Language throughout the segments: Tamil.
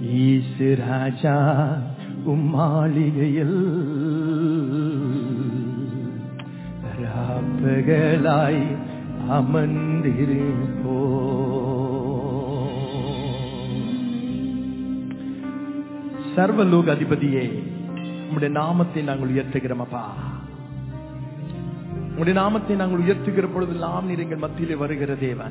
ஈசு ராஜா உம் மாளிகையில் ராப்பகலாய் அமர்ந்திருப்போ சர்வலோக அதிபதியே உம்முடைய நாமத்தை நாங்கள் உயர்த்துகிறோம் அப்பா உம்முடைய நாமத்தை நாங்கள் உயர்த்துகிற பொழுதெல்லாம் நீர் எங்கள் மத்தியிலே வருகிற தேவன்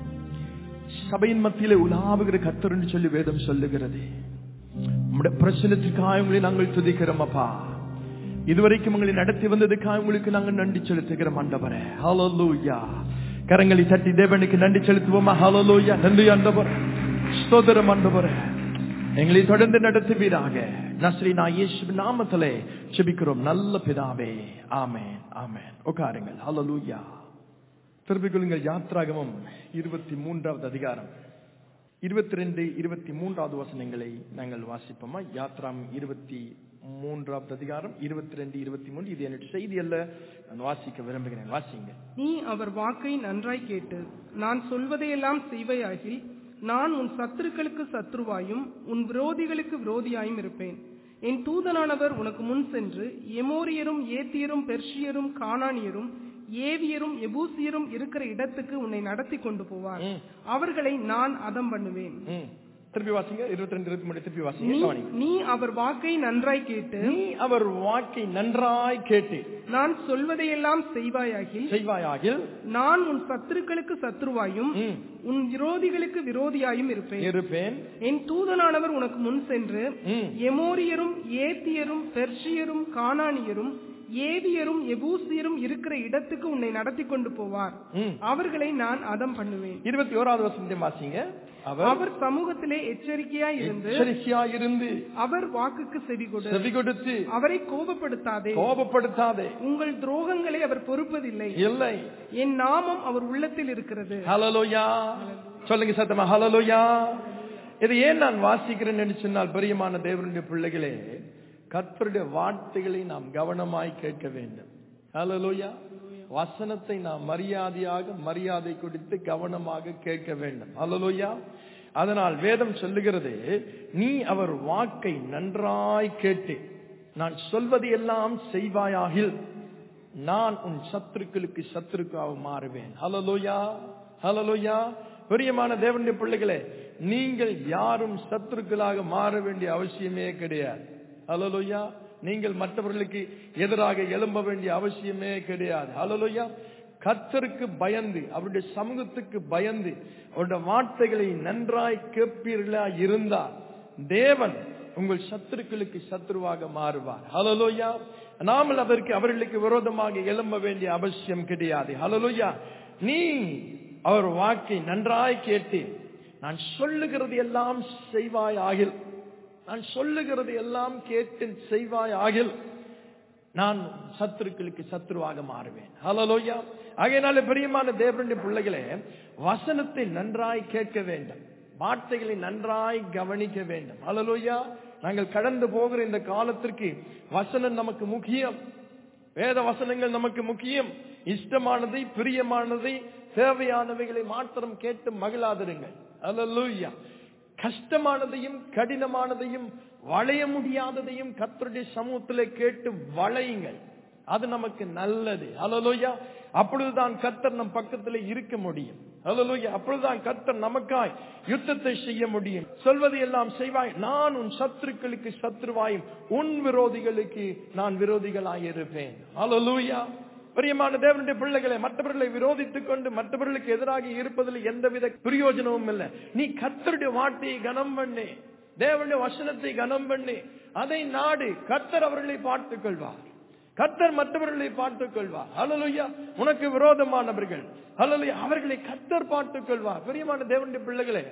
சபையின் மத்தியிலே உலாவுகிற கத்தர் என்று சொல்லி வேதம் சொல்லுகிறது உம்முடைய பிரச்சனத்துக்காக உங்களை நாங்கள் துதிக்கிறோம் அப்பா இதுவரைக்கும் உங்களை நடத்தி வந்ததுக்காக உங்களுக்கு நாங்கள் நன்றி செலுத்துகிறோம் ஆண்டவரே ஹalleluya கரங்களை தட்டி தேவனுக்கு நன்றி செலுத்துவோமா ஹalleluya நன்றி ஆண்டவரே ஸ்தோத்திரம் ஆண்டவரே எங்களை தொடர்ந்து நடத்துவீராக நஸ்ரீனா இயேசு நாமத்திலே செபிக்கிறோம் நல்ல பிதாவே ஆமென் ஆமென் உட்காருங்கள் ஹalleluya திருப்பிக் கொள்ளுங்கள் யாத்ராகமம் இருபத்தி மூன்றாவது அதிகாரம் இருபத்தி ரெண்டு இருபத்தி மூன்றாவது வசனங்களை நாங்கள் வாசிப்போமா யாத்ராம் இருபத்தி மூன்றாவது அதிகாரம் இருபத்தி ரெண்டு இருபத்தி மூன்று இது என்னுடைய செய்தி அல்ல நான் வாசிக்க விரும்புகிறேன் வாசிங்க நீ அவர் வாக்கை நன்றாய் கேட்டு நான் சொல்வதையெல்லாம் செய்வையாகில் நான் உன் சத்துருக்களுக்கு சத்ருவாயும் உன் விரோதிகளுக்கு விரோதியாயும் இருப்பேன் என் தூதனானவர் உனக்கு முன் சென்று எமோரியரும் ஏத்தியரும் பெர்ஷியரும் கானானியரும் ஏவியரும் எபூசியரும் இருக்கிற இடத்துக்கு உன்னை நடத்தி கொண்டு போவார் ம். அவர்களை நான் அதம் பண்ணுவேன் ம். திருப்பி வாசிங்க இருபத்தி ரெண்டு இருபத்தி மூணு திருப்பி வாசிங்க நீ கவனிங்க. நீ அவர் வாக்கை நன்றாய் கேட்டு நீ அவர் வாக்கை நன்றாய் கேட்டு நான் சொல்வதையெல்லாம் செய்வாயாகில் செய்வாயாகில் நான் உன் சத்துருக்களுக்கு சத்ருவாயும் ம், உன் விரோதிகளுக்கு விரோதியாயும் இருப்பேன் இருப்பேன் என் தூதனானவர் உனக்கு முன் சென்று ம், எமோரியரும் ஏத்தியரும் பெர்ஷியரும் கானானியரும் ஏவியரும் எபூசியரும் இருக்கிற இடத்துக்கு உன்னை நடத்தி கொண்டு போவார் ம். அவர்களை நான் அதம் பண்ணுவேன் இருபத்தி ஓராவது வசனத்தை வாசிங்க அவர் அவர் சமூகத்திலே எச்சரிக்கையாய் இருந்து எச்சரிக்கையாயிருந்து அவர் வாக்குக்கு செவி கொடு செவி கொடுத்து அவரை கோபப்படுத்தாதே கோபப்படுத்தாதே உங்கள் துரோகங்களை அவர் பொறுப்பதில்லை இல்லை என் நாமம் அவர் உள்ளத்தில் இருக்கிறது ஹalleluya சொல்லுங்க சத்தமா ஹalleluya இது ஏன் நான் வாசிக்கிறேன்னு சொன்னால் பிரியமான தேவனுடைய பிள்ளைகளே கர்த்தருடைய வார்த்தைகளை நாம் கவனமாய் கேட்க வேண்டும் ஹalleluya வசனத்தை நாம் மரியாதையாக மரியாதை கொடுத்து கவனமாக கேட்க வேண்டும் ஹalleluya அதனால் வேதம் சொல்லுகிறது நீ அவர் வாக்கை நன்றாய் கேட்டு நான் சொல்வது எல்லாம் செய்வாயாகில் நான் உன் சத்துருக்களுக்கு சத்துருக்காக மாறுவேன் ஹலலோயா ஹலலோயா பிரியமான தேவனுடைய பிள்ளைகளே நீங்கள் யாரும் சத்துருக்களாக மாற வேண்டிய அவசியமே கிடையாது ஹலலோயா நீங்கள் மற்றவர்களுக்கு எதிராக எழும்ப வேண்டிய அவசியமே கிடையாது ஹலலோயா கர்த்தருக்கு பயந்து அவருடைய சமூகத்துக்கு பயந்து அவருடைய வார்த்தைகளை நன்றாய் கேட்பீர்களா இருந்தால் தேவன் உங்கள் சத்துருக்களுக்கு சத்துருவாக மாறுவார் ஹலலோயா நாமல் அதற்கு அவர்களுக்கு விரோதமாக எழும்ப வேண்டிய அவசியம் கிடையாது ஹலலோயா நீ அவர் வாக்கை நன்றாய் கேட்டு நான் சொல்லுகிறது எல்லாம் செய்வாய் ஆகில் நான் சொல்லுகிறது எல்லாம் கேட்டு செய்வாய் ஆகில் நான் சத்துருக்களுக்கு சத்துருவாக மாறுவேன் ஹலலோயா ஆகையினால பிரியமான தேவனுடைய பிள்ளைகளே வசனத்தை நன்றாய் கேட்க வேண்டும் வார்த்தைகளை நன்றாய் கவனிக்க வேண்டும் ஹலலோயா நாங்கள் கடந்து போகிற இந்த காலத்திற்கு வசனம் நமக்கு முக்கியம் வேத வசனங்கள் நமக்கு முக்கியம் இஷ்டமானதை பிரியமானதை தேவையானவைகளை மாத்திரம் கேட்டு மகிழாதிருங்கள் ஹalleluya கஷ்டமானதையும் கடினமானதையும் வளைய முடியாததையும் கர்த்தருடைய சமூகத்திலே கேட்டு வளையுங்கள் அது நமக்கு நல்லது ஹalleluya அப்பொழுதுதான் கர்த்தர் நம் பக்கத்திலே இருக்க முடியும் ஹalleluya அப்பொழுதுதான் கர்த்தர் நமக்காய் யுத்தத்தை செய்ய முடியும் சொல்வது எல்லாம் செய்வாய் நான் உன் சத்துருக்களுக்கு சத்ருவாயும் உன் விரோதிகளுக்கு நான் விரோதிகளாய் இருப்பேன் ஹalleluya பிரியமான தேவனுடைய பிள்ளைகளை மற்றவர்களை விரோதித்துக் கொண்டு மற்றவர்களுக்கு எதிராக இருப்பதில் எந்தவித பிரயோஜனமும் இல்லை நீ கர்த்தருடைய வார்த்தையை கனம் பண்ணு தேவனுடைய வசனத்தை கனம் பண்ணு அதை நாடு கர்த்தர் அவர்களை பார்த்துக் கொள்வார் கர்த்தர் மற்றவர்களை பார்த்துக் கொள்வார் ஹalleluya உனக்கு விரோதமானவர்கள் ஹalleluya அவர்களை கர்த்தர் பார்த்துக் கொள்வார் பிரியமான தேவனுடைய பிள்ளைகளே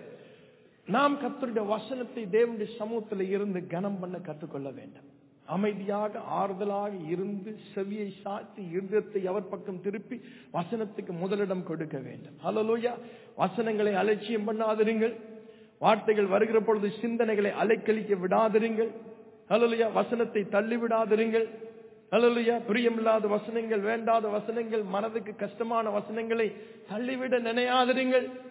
நாம் கர்த்தருடைய வசனத்தை தேவனுடைய சமூகத்தில் இருந்து கனம் பண்ண கற்றுக்கொள்ள வேண்டும் அமைதியாக ஆறுதலாக இருந்து செவியை சாத்தி இருதயத்தை அவர் பக்கம் திருப்பி வசனத்துக்கு முதலிடம் கொடுக்க வேண்டும் ஹalleluya வசனங்களை அலட்சியம் பண்ணாதிருங்கள் வார்த்தைகள் வருகிற பொழுது சிந்தனைகளை அலைக்கழிக்க விடாதிருங்கள் ஹalleluya வசனத்தை தள்ளி விடாதிருங்கள் ஹalleluya பிரியமில்லாத வசனங்கள் வேண்டாத வசனங்கள் மனதுக்கு கஷ்டமான வசனங்களை தள்ளிவிட நினையாதிருங்கள்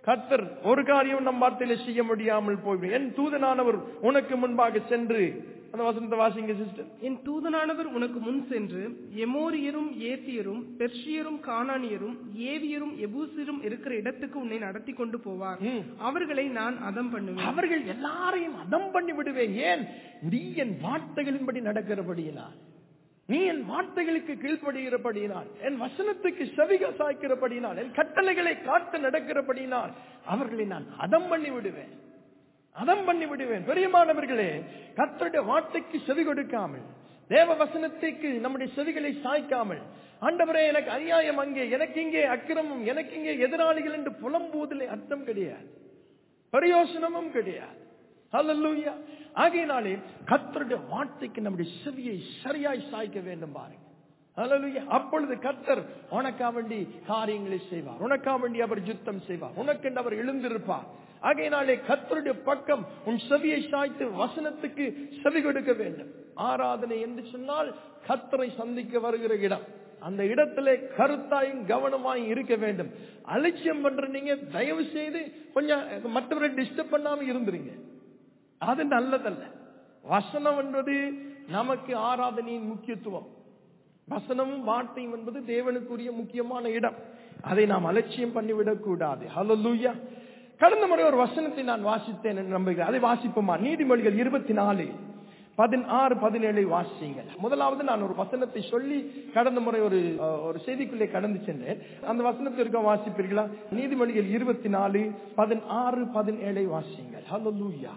கர்த்தர் ஒரு காரியம் நம் வார்த்தையில செய்ய முடியாமல் போய்விடும் என் தூதனானவர் உனக்கு முன்பாக சென்று அந்த வசனத்தை வாசிங்க சிஸ்டர் என் தூதனானவர் உனக்கு முன் சென்று எமோரியரும் ஏத்தியரும் பெர்ஷியரும் கானானியரும் ஏவியரும் எபூசியரும் இருக்கிற இடத்துக்கு உன்னை நடத்தி கொண்டு போவார் ம். அவர்களை நான் அதம் பண்ணுவேன் அவர்கள் எல்லாரையும் அதம் பண்ணி விடுவேன் ஏன் நீ என் வார்த்தைகளின்படி நடக்கிறபடியினால் நீ என் வார்த்தைகளுக்கு கீழ்ப்படுகிறபடியினால் என் வசனத்துக்கு செவிக சாய்க்கிறபடியினால் என் கட்டளைகளை காத்து நடக்கிறபடியினால் அவர்களை நான் அதம் பண்ணி விடுவேன் அதம் பண்ணி விடுவேன் பெரியமானவர்களே கர்த்தருடைய வார்த்தைக்கு செவி கொடுக்காமல் தேவ வசனத்துக்கு நம்முடைய செவிகளை சாய்க்காமல் ஆண்டவரே எனக்கு அநியாயம் அங்கே எனக்கு இங்கே அக்கிரமம் எனக்கு இங்கே எதிராளிகள் என்று புலம்புவதிலே அர்த்தம் கிடையாது பிரயோசனமும் கிடையாது ஹalleluya ஆகையினாலே கர்த்தருடைய வார்த்தைக்கு நம்முடைய செவியை சரியாய் சாய்க்க வேண்டும் பாருங்க ஹalleluya அப்பொழுது கர்த்தர் உனக்கா வேண்டி காரியங்களை செய்வார் உனக்கா வேண்டி அவர் யுத்தம் செய்வார் உனக்கென்று அவர் எழுந்திருப்பார் ஆகையினாலே கர்த்தருடைய பக்கம் உன் செவியை சாய்த்து வசனத்துக்கு செவி கொடுக்க வேண்டும் ஆராதனை என்று சொன்னால் கர்த்தரை சந்திக்க வருகிற இடம் அந்த இடத்திலே கருத்தாயும் கவனமாயும் இருக்க வேண்டும் அலட்சியம் பண்ற நீங்க தயவு செய்து கொஞ்சம் மற்றவரை டிஸ்டர்ப் பண்ணாம இருந்துருங்க அது நல்லதல்ல வசனம் என்பது நமக்கு ஆராதனையின் முக்கியத்துவம் வசனமும் வார்த்தையும் என்பது தேவனுக்குரிய முக்கியமான இடம் அதை நாம் அலட்சியம் பண்ணிவிடக் கூடாது ஹalleluya கடந்த முறை ஒரு வசனத்தை நான் வாசித்தேன் என்று நம்புகிறேன் அதை வாசிப்போமா நீதிமொழிகள் இருபத்தி நாலு பதினாறு பதினேழை வாசிங்கள் முதலாவது நான் ஒரு வசனத்தை சொல்லி கடந்த முறை ஒரு அஹ், ஒரு செய்திக்குள்ளே கடந்து சென்றேன் அந்த வசனத்திற்கு வாசிப்பீர்களா நீதிமொழிகள் இருபத்தி நாலு பதினாறு பதினேழை வாசிங்கள் ஹalleluya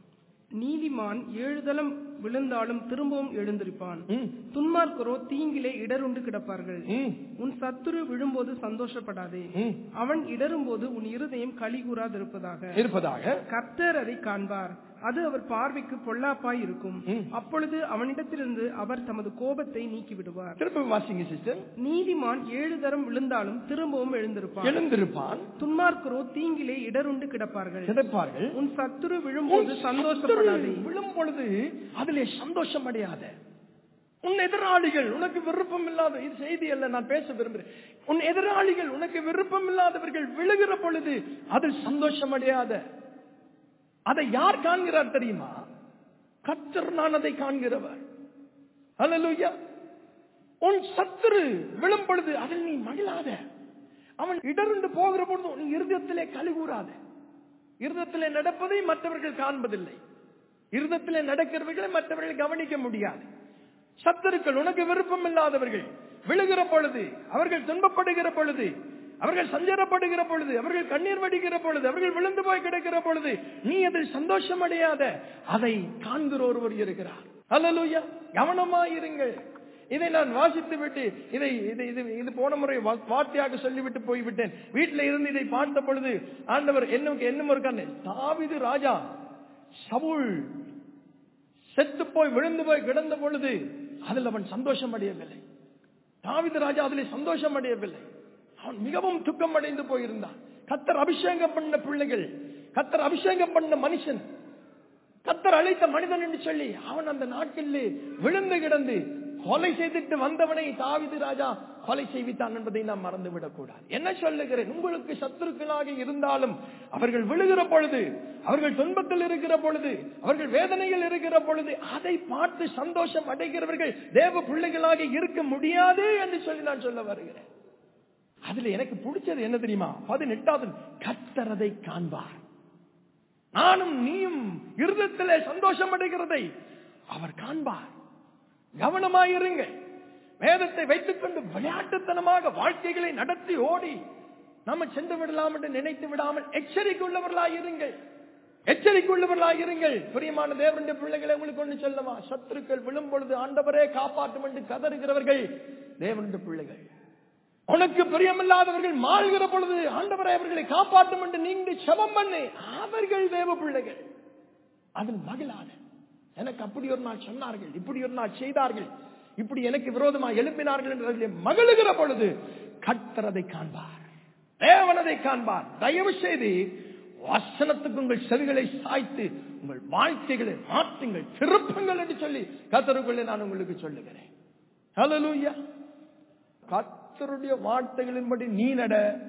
நீதிமான் ஏழு தளம் விழுந்தாலும் திரும்பவும் எழுந்திருப்பான் ம் துன்மார்க்கரோ தீங்கிலே இடருண்டு கிடப்பார்கள் ம் உன் சத்துரு விழும்போது சந்தோஷப்படாதே ம் அவன் இடரும்போது உன் இருதயம் களி கூறாதிருப்பதாக இருப்பதாக கர்த்தர் அதை காண்பார் அது அவர் பார்வைக்கு பொல்லாப்பாய் இருக்கும் ம். அப்பொழுது அவனிடத்திலிருந்து அவர் தமது கோபத்தை நீக்கி விடுவார் திரும்ப வாசிங்க சிஸ்டர் நீதிமான் ஏழு தரம் விழுந்தாலும் திரும்பவும் எழுந்திருப்பான் எழுந்திருப்பான் துன்மார்க்கரோ தீங்கிலே இடருண்டு கிடப்பார்கள் கிடப்பார்கள் உன் சத்துரு விழும்போது சந்தோஷப்படாதே விழும் பொழுது அதிலே சந்தோஷம் அடையாத உன் எதிராளிகள் உனக்கு விருப்பம் இல்லாத இது செய்தி அல்ல நான் பேச விரும்புகிறேன் உன் எதிராளிகள் உனக்கு விருப்பம் இல்லாதவர்கள் விழுகிற பொழுது அதில் சந்தோஷம் அடையாத அதை யார் காண்கிறார் தெரியுமா கர்த்தர் நான் அதை காண்கிறவர் அல்லேலூயா உன் சத்துரு விழும் பொழுது அதில் நீ மகிழாத அவன் இடருண்டு போகிற பொழுது உன் இருதயத்திலே கழுகூறாத இருதத்திலே நடப்பதை மற்றவர்கள் காண்பதில்லை இருதத்திலே நடக்கிறவர்களை மற்றவர்கள் கவனிக்க முடியாது சத்துருக்கள் உனக்கு விருப்பம் இல்லாதவர்கள் விழுகிற பொழுது அவர்கள் துன்பப்படுகிற பொழுது அவர்கள் சஞ்சரப்படுகிற பொழுது அவர்கள் கண்ணீர் வடிக்கிற பொழுது அவர்கள் விழுந்து போய் கிடக்கிற பொழுது நீ அதில் சந்தோஷம் அடையாத அதை காண்கிற ஒருவர் இருக்கிறார் அல்லேலூயா கவனமாயிருங்கள் இதை நான் வாசித்து விட்டு இதை இது இது இது போன முறை வா- வார்த்தையாக சொல்லிவிட்டு போய்விட்டேன் வீட்டில் இருந்து இதை பார்த்த பொழுது ஆண்டவர் என்ன என்ன ஒரு கண்ணு தாவிது ராஜா சவுல் செத்து போய் விழுந்து போய் கிடந்த பொழுது அதில் அவன் சந்தோஷம் அடையவில்லை தாவிது ராஜா அதிலே சந்தோஷம் அடையவில்லை அவன் மிகவும் துக்கம் அடைந்து போயிருந்தான் கத்தர் அபிஷேகம் பண்ண பிள்ளைகள் கத்தர் அபிஷேகம் பண்ண மனுஷன் கத்தர் அழைத்த மனிதன் என்று சொல்லி அவன் அந்த நாட்டிலே விழுந்து கிடந்து கொலை செய்துட்டு வந்தவனை தாவிது ராஜா கொலை செய்வித்தான் என்பதை நாம் மறந்துவிடக் கூடாது என்ன சொல்லுகிறேன் உங்களுக்கு சத்துருக்களாக இருந்தாலும் அவர்கள் விழுகிற பொழுது அவர்கள் துன்பத்தில் இருக்கிற பொழுது அவர்கள் வேதனையில் இருக்கிற பொழுது அதை பார்த்து சந்தோஷம் அடைகிறவர்கள் தேவ பிள்ளைகளாக இருக்க முடியாது என்று சொல்லி நான் சொல்ல வருகிறேன் அதுல எனக்கு பிடிச்சது என்ன தெரியுமா பதினெட்டாவது கத்தரதை காண்பார் நானும் நீயும் இருதத்திலே சந்தோஷம் அடைகிறதை அவர் காண்பார் கவனமாயிருங்கள் வேதத்தை வைத்துக் கொண்டு விளையாட்டுத்தனமாக வாழ்க்கைகளை நடத்தி ஓடி நாம சென்று விடலாம் என்று நினைத்து விடாமல் எச்சரிக்கையுள்ளவர்களாயிருங்கள் எச்சரிக்கையுள்ளவர்களாயிருங்கள் பிரியமான தேவனுடைய பிள்ளைகளை உங்களுக்கு ஒன்று சொல்லவா சத்துருக்கள் விழும் பொழுது ஆண்டவரே காப்பாற்றும் என்று கதறுகிறவர்கள் தேவனுடைய பிள்ளைகள் உனக்கு பிரியமில்லாதவர்கள் மாறுகிற பொழுது ஆண்டவரை அவர்களை காப்பாற்றும் என்று நீங்க செபம் பண்ணு அவர்கள் தேவ பிள்ளைகள் அதில் மகிழாத எனக்கு அப்படி ஒரு நாள் சொன்னார்கள் இப்படி ஒரு நாள் செய்தார்கள் இப்படி எனக்கு விரோதமாக எழுப்பினார்கள் என்று அதிலே மகிழுகிற பொழுது கத்தரதை காண்பார் தேவனதை காண்பார் தயவு செய்து வசனத்துக்கு உங்கள் செவிகளை சாய்த்து உங்கள் வாழ்க்கைகளை மாற்றுங்கள் திருப்பங்கள் என்று சொல்லி கத்தருக்குள்ளே நான் உங்களுக்கு சொல்லுகிறேன் ஹalleluya கர்த்தருடைய வார்த்தைகளின்படி நீ நட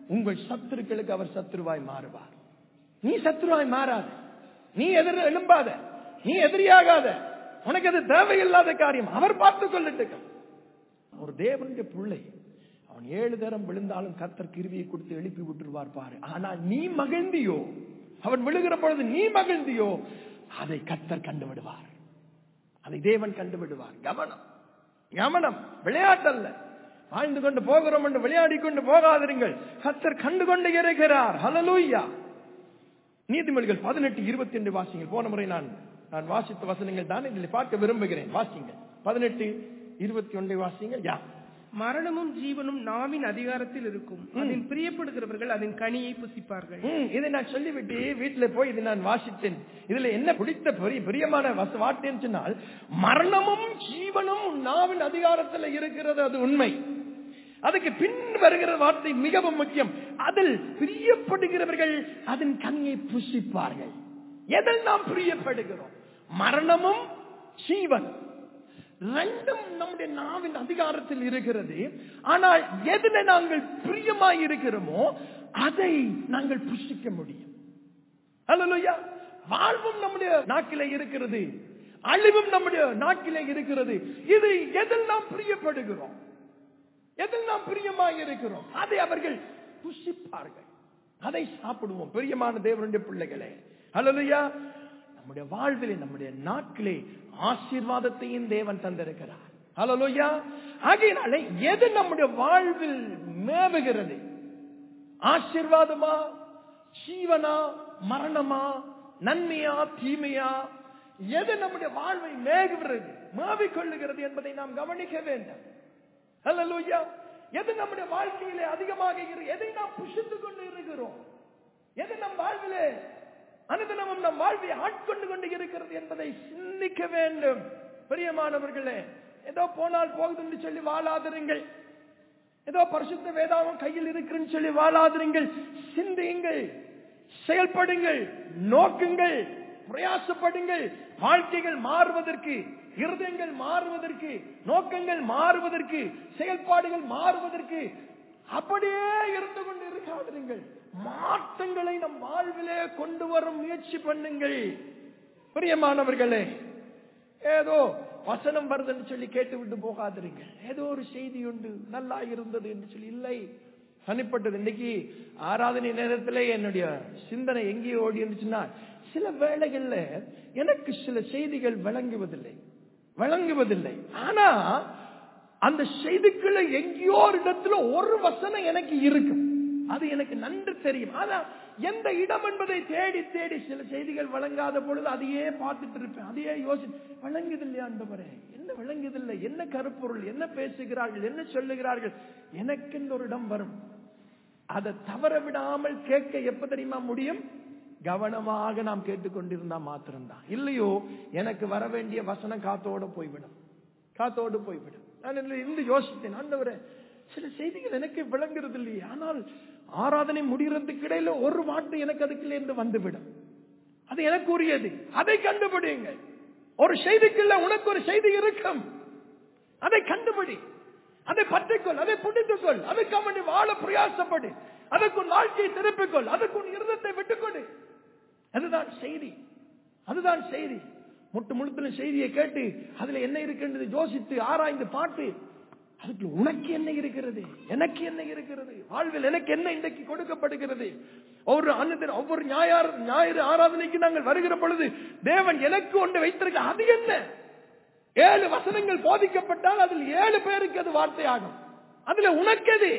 உங்கள் சத்துருக்களுக்கு அவர் சத்துருவாய் மாறுவார் நீ சத்துருவாய் மாறாத நீ எதிர எழும்பாத நீ எதிரியாகாத உனக்கு அது தேவையில்லாத காரியம் அவர் பார்த்துக் கொள்ளட்டும் ஒரு தேவனுடைய பிள்ளை அவன் ஏழு தரம் விழுந்தாலும் கத்தர் கிருவியை கொடுத்து எழுப்பி விட்டுருவார் பாரு ஆனா நீ மகிழ்ந்தியோ அவன் விழுகிற பொழுது நீ மகிழ்ந்தியோ அதை கத்தர் கண்டு விடுவார் அதை தேவன் கண்டு விடுவார் கவனம் கவனம் விளையாட்டல்ல வாழ்ந்து கொண்டு போகிறோம் என்று விளையாடி கொண்டு போகாதிருங்கள் கத்தர் கண்டு கொண்டு இருக்கிறார் ஹலலூயா நீதிமொழிகள் பதினெட்டு இருபத்தி ரெண்டு வாசிங்கள் போன முறை நான் நான் வாசித்த வசனங்கள் தான் இதில் பார்க்க விரும்புகிறேன் வாசிங்க பதினெட்டு இருபத்தி ஒன்றை வாசிங்கள் யா மரணமும் ஜீவனும் நாவின் அதிகாரத்தில் இருக்கும் அதில் பிரியப்படுகிறவர்கள் அதன் கனியை புசிப்பார்கள் ம், இதை நான் சொல்லிவிட்டு வீட்டுல போய் இதை நான் வாசித்தேன் இதுல என்ன பிடித்த பெரிய பிரியமான வச வார்த்தைன்னு சொன்னால் மரணமும் ஜீவனும் உன் நாவின் அதிகாரத்தில் இருக்கிறது அது உண்மை அதுக்கு பின் வருகிற வார்த்தை மிகவும் முக்கியம் அதில் பிரியப்படுகிறவர்கள் அதன் கனியை புசிப்பார்கள் எதில் நாம் பிரியப்படுகிறோம் மரணமும் ஜீவன் ரெண்டும் நம்முடைய நாவின் அதிகாரத்தில் இருக்கிறது ஆனால் எதுல நாங்கள் பிரியமாய் இருக்கிறோமோ அதை நாங்கள் புசிக்க முடியும் அல்லையா வாழ்வும் நம்முடைய நாக்கிலே இருக்கிறது அழிவும் நம்முடைய நாக்கிலே இருக்கிறது இது எதில் நாம் பிரியப்படுகிறோம் எதில் நாம் பிரியமாய் இருக்கிறோம் அதை அவர்கள் புசிப்பார்கள் அதை சாப்பிடுவோம் பிரியமான தேவனுடைய பிள்ளைகளே அல்லையா நம்முடைய வாழ்விலே நம்முடைய நாட்களே ஆசீர்வாதத்தையும் தேவன் தந்திருக்கிறார் ஹலோயா ஆகையினாலே எது நம்முடைய வாழ்வில் மேவுகிறது ஆசீர்வாதமா ஜீவனா மரணமா நன்மையா தீமையா எது நம்முடைய வாழ்வை மேகுகிறது மேவிக்கொள்ளுகிறது என்பதை நாம் கவனிக்க வேண்டும் ஹalleluya எது நம்முடைய வாழ்க்கையிலே அதிகமாக இரு எதை நாம் புஷித்துக் கொண்டு இருக்கிறோம் எது நம் வாழ்விலே அனுதினமும் நம் வாழ்வை ஆட்கொண்டு கொண்டு இருக்கிறது என்பதை சிந்திக்க வேண்டும் பிரியமானவர்களே ஏதோ போனால் போகுது என்று சொல்லி வாழாதிருங்கள் ஏதோ பரிசுத்த வேதாவும் கையில் இருக்குன்னு சொல்லி வாழாதிருங்கள் சிந்தியுங்கள் செயல்படுங்கள் நோக்குங்கள் பிரயாசப்படுங்கள் வாழ்க்கைகள் மாறுவதற்கு இருதயங்கள் மாறுவதற்கு நோக்கங்கள் மாறுவதற்கு செயல்பாடுகள் மாறுவதற்கு அப்படியே இருந்து கொண்டு இருக்காதிருங்கள் மாற்றங்களை நம் வாழ்விலே கொண்டு வரும் முயற்சி பண்ணுங்கள் பிரியமானவர்களே ஏதோ வசனம் வருதுன்னு சொல்லி கேட்டு விட்டு போகாதிருங்கள் ஏதோ ஒரு செய்தி உண்டு நல்லா இருந்தது என்று சொல்லி இல்லை தனிப்பட்டது இன்னைக்கு ஆராதனை நேரத்தில் என்னுடைய சிந்தனை எங்கேயோ ஓடி இருந்துச்சுன்னா சில வேளைகள்ல எனக்கு சில செய்திகள் விளங்குவதில்லை விளங்குவதில்லை ஆனா அந்த செய்திக்குள்ள எங்கேயோ ஒரு இடத்துல ஒரு வசனம் எனக்கு இருக்கும் அது எனக்கு நன்று தெரியும் ஆனா எந்த இடம் என்பதை தேடி தேடி சில செய்திகள் வழங்காத பொழுது அதையே பார்த்துட்டு இருப்பேன் அதையே யோசி வழங்குதில்லை ஆண்டவரே என்ன விளங்குதில்லை என்ன கருப்பொருள் என்ன பேசுகிறார்கள் என்ன சொல்லுகிறார்கள் எனக்கு ஒரு இடம் வரும் அதை தவற விடாமல் கேட்க எப்ப தெரியுமா முடியும் கவனமாக நாம் கேட்டுக்கொண்டிருந்தா மாத்திரம்தான் இல்லையோ எனக்கு வர வேண்டிய வசனம் காத்தோட போய்விடும் காத்தோடு போய்விடும் நான் இதுல இருந்து யோசித்தேன் ஆண்டவரே சில செய்திகள் எனக்கு விளங்குறது இல்லையே ஆனால் ஆராதனை முடிகிறதுக்கு இடையில ஒரு வார்த்தை எனக்கு அதுக்குள்ள இருந்து வந்துவிடும் அது எனக்கு உரியது அதை கண்டுபிடியுங்கள் ஒரு செய்திக்குள்ள உனக்கு ஒரு செய்தி இருக்கும் அதை கண்டுபிடி அதை பற்றிக்கொள் அதை பிடித்துக்கொள் அதுக்கு அவனை வாழ பிரயாசப்படு அதுக்கு உன் வாழ்க்கையை திருப்பிக்கொள் அதுக்கு உன் இருதத்தை விட்டுக்கொடு அதுதான் செய்தி அதுதான் செய்தி முட்டு முழுத்துல செய்தியை கேட்டு அதுல என்ன இருக்குன்றது யோசித்து ஆராய்ந்து பாட்டு அதுக்கு உனக்கு என்ன இருக்கிறது எனக்கு என்ன இருக்கிறது வாழ்வில் எனக்கு என்ன இன்றைக்கு கொடுக்கப்படுகிறது ஒவ்வொரு அன்னத்தின் ஒவ்வொரு ஞாயிறு ஞாயிறு ஆராதனைக்கு நாங்கள் வருகிற பொழுது தேவன் எனக்கு ஒன்று வைத்திருக்க அது என்ன ஏழு வசனங்கள் போதிக்கப்பட்டால் அதில் ஏழு பேருக்கு அது வார்த்தையாகும் அதுல உனக்கது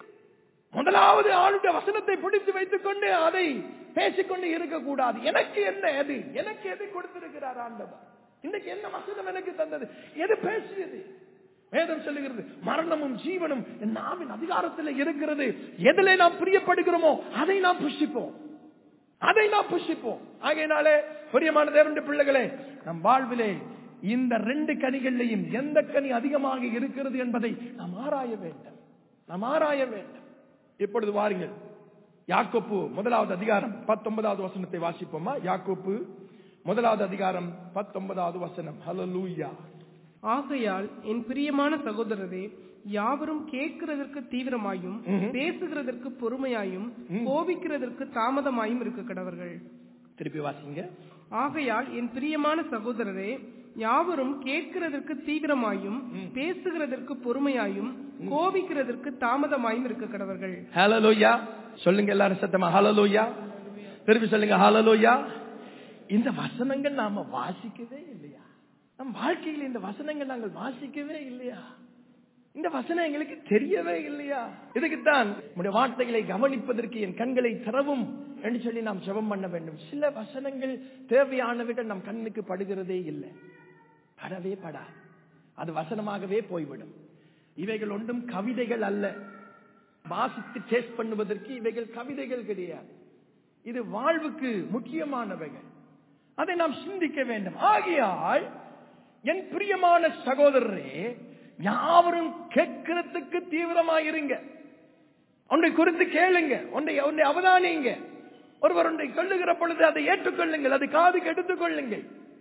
முதலாவது ஆளுடைய வசனத்தை பிடித்து வைத்துக் கொண்டு அதை பேசிக்கொண்டு இருக்கக்கூடாது எனக்கு என்ன எது எனக்கு எது கொடுத்திருக்கிறார் ஆண்டவர் இன்னைக்கு என்ன வசனம் எனக்கு தந்தது எது பேசியது வேதம் சொல்லுகிறது மரணமும் ஜீவனும் என் நாவின் அதிகாரத்தில் இருக்கிறது எதிலே நாம் பிரியப்படுகிறோமோ அதை நாம் புஷிப்போம் அதை நாம் புஷிப்போம் ஆகையினாலே பிரியமான தேவனுடைய பிள்ளைகளே நம் வாழ்விலே இந்த ரெண்டு கனிகளையும் எந்த கனி அதிகமாக இருக்கிறது என்பதை நாம் ஆராய வேண்டும் நாம் ஆராய வேண்டும் இப்பொழுது வாருங்கள் யாக்கோப்பு முதலாவது அதிகாரம் பத்தொன்பதாவது வசனத்தை வாசிப்போமா யாக்கோப்பு முதலாவது அதிகாரம் பத்தொன்பதாவது வசனம் ஹலலூயா ஆகையால் என் பிரியமான சகோதரரே யாவரும் கேட்கிறதற்கு தீவிரமாயும் பேசுகிறதற்கு பொறுமையாயும் கோபிக்கிறதற்கு தாமதமாயும் இருக்க கடவர்கள் திருப்பி வாசிங்க ஆகையால் என் பிரியமான சகோதரரே யாவரும் கேட்கிறதற்கு தீவிரமாயும் பேசுகிறதற்கு பொறுமையாயும் கோபிக்கிறதற்கு தாமதமாயும் இருக்க கடவர்கள் ஹalleluya சொல்லுங்க எல்லாரும் சத்தமா ஹalleluya திருப்பி சொல்லுங்க ஹalleluya இந்த வசனங்கள் நாம வாசிக்கவே இல்லையா நம் வாழ்க்கையில் இந்த வசனங்கள் நாங்கள் வாசிக்கவே இல்லையா இந்த வசனம் எங்களுக்கு தெரியவே இல்லையா இதுக்குத்தான் உடைய வார்த்தைகளை கவனிப்பதற்கு என் கண்களை திறவும் என்று சொல்லி நாம் ஜெபம் பண்ண வேண்டும் சில வசனங்கள் தேவையானவைகள் நம் கண்ணுக்கு படுகிறதே இல்லை படவே படாது அது வசனமாகவே போய்விடும் இவைகள் ஒன்றும் கவிதைகள் அல்ல வாசித்து டேஸ்ட் பண்ணுவதற்கு இவைகள் கவிதைகள் கிடையாது இது வாழ்வுக்கு முக்கியமானவைகள் அதை நாம் சிந்திக்க வேண்டும் ஆகையால் என் பிரியமான சகோதரரே யாவரும் கேட்கிறதுக்கு தீவிரமாயிருங்க ஒன்றை குறித்து கேளுங்க ஒன்றை ஒன்றை அவதானியுங்க ஒருவர் ஒன்றை சொல்லுகிற பொழுது அதை ஏற்றுக்கொள்ளுங்கள் அது காதுக்கு எடுத்துக் கொள்ளுங்கள்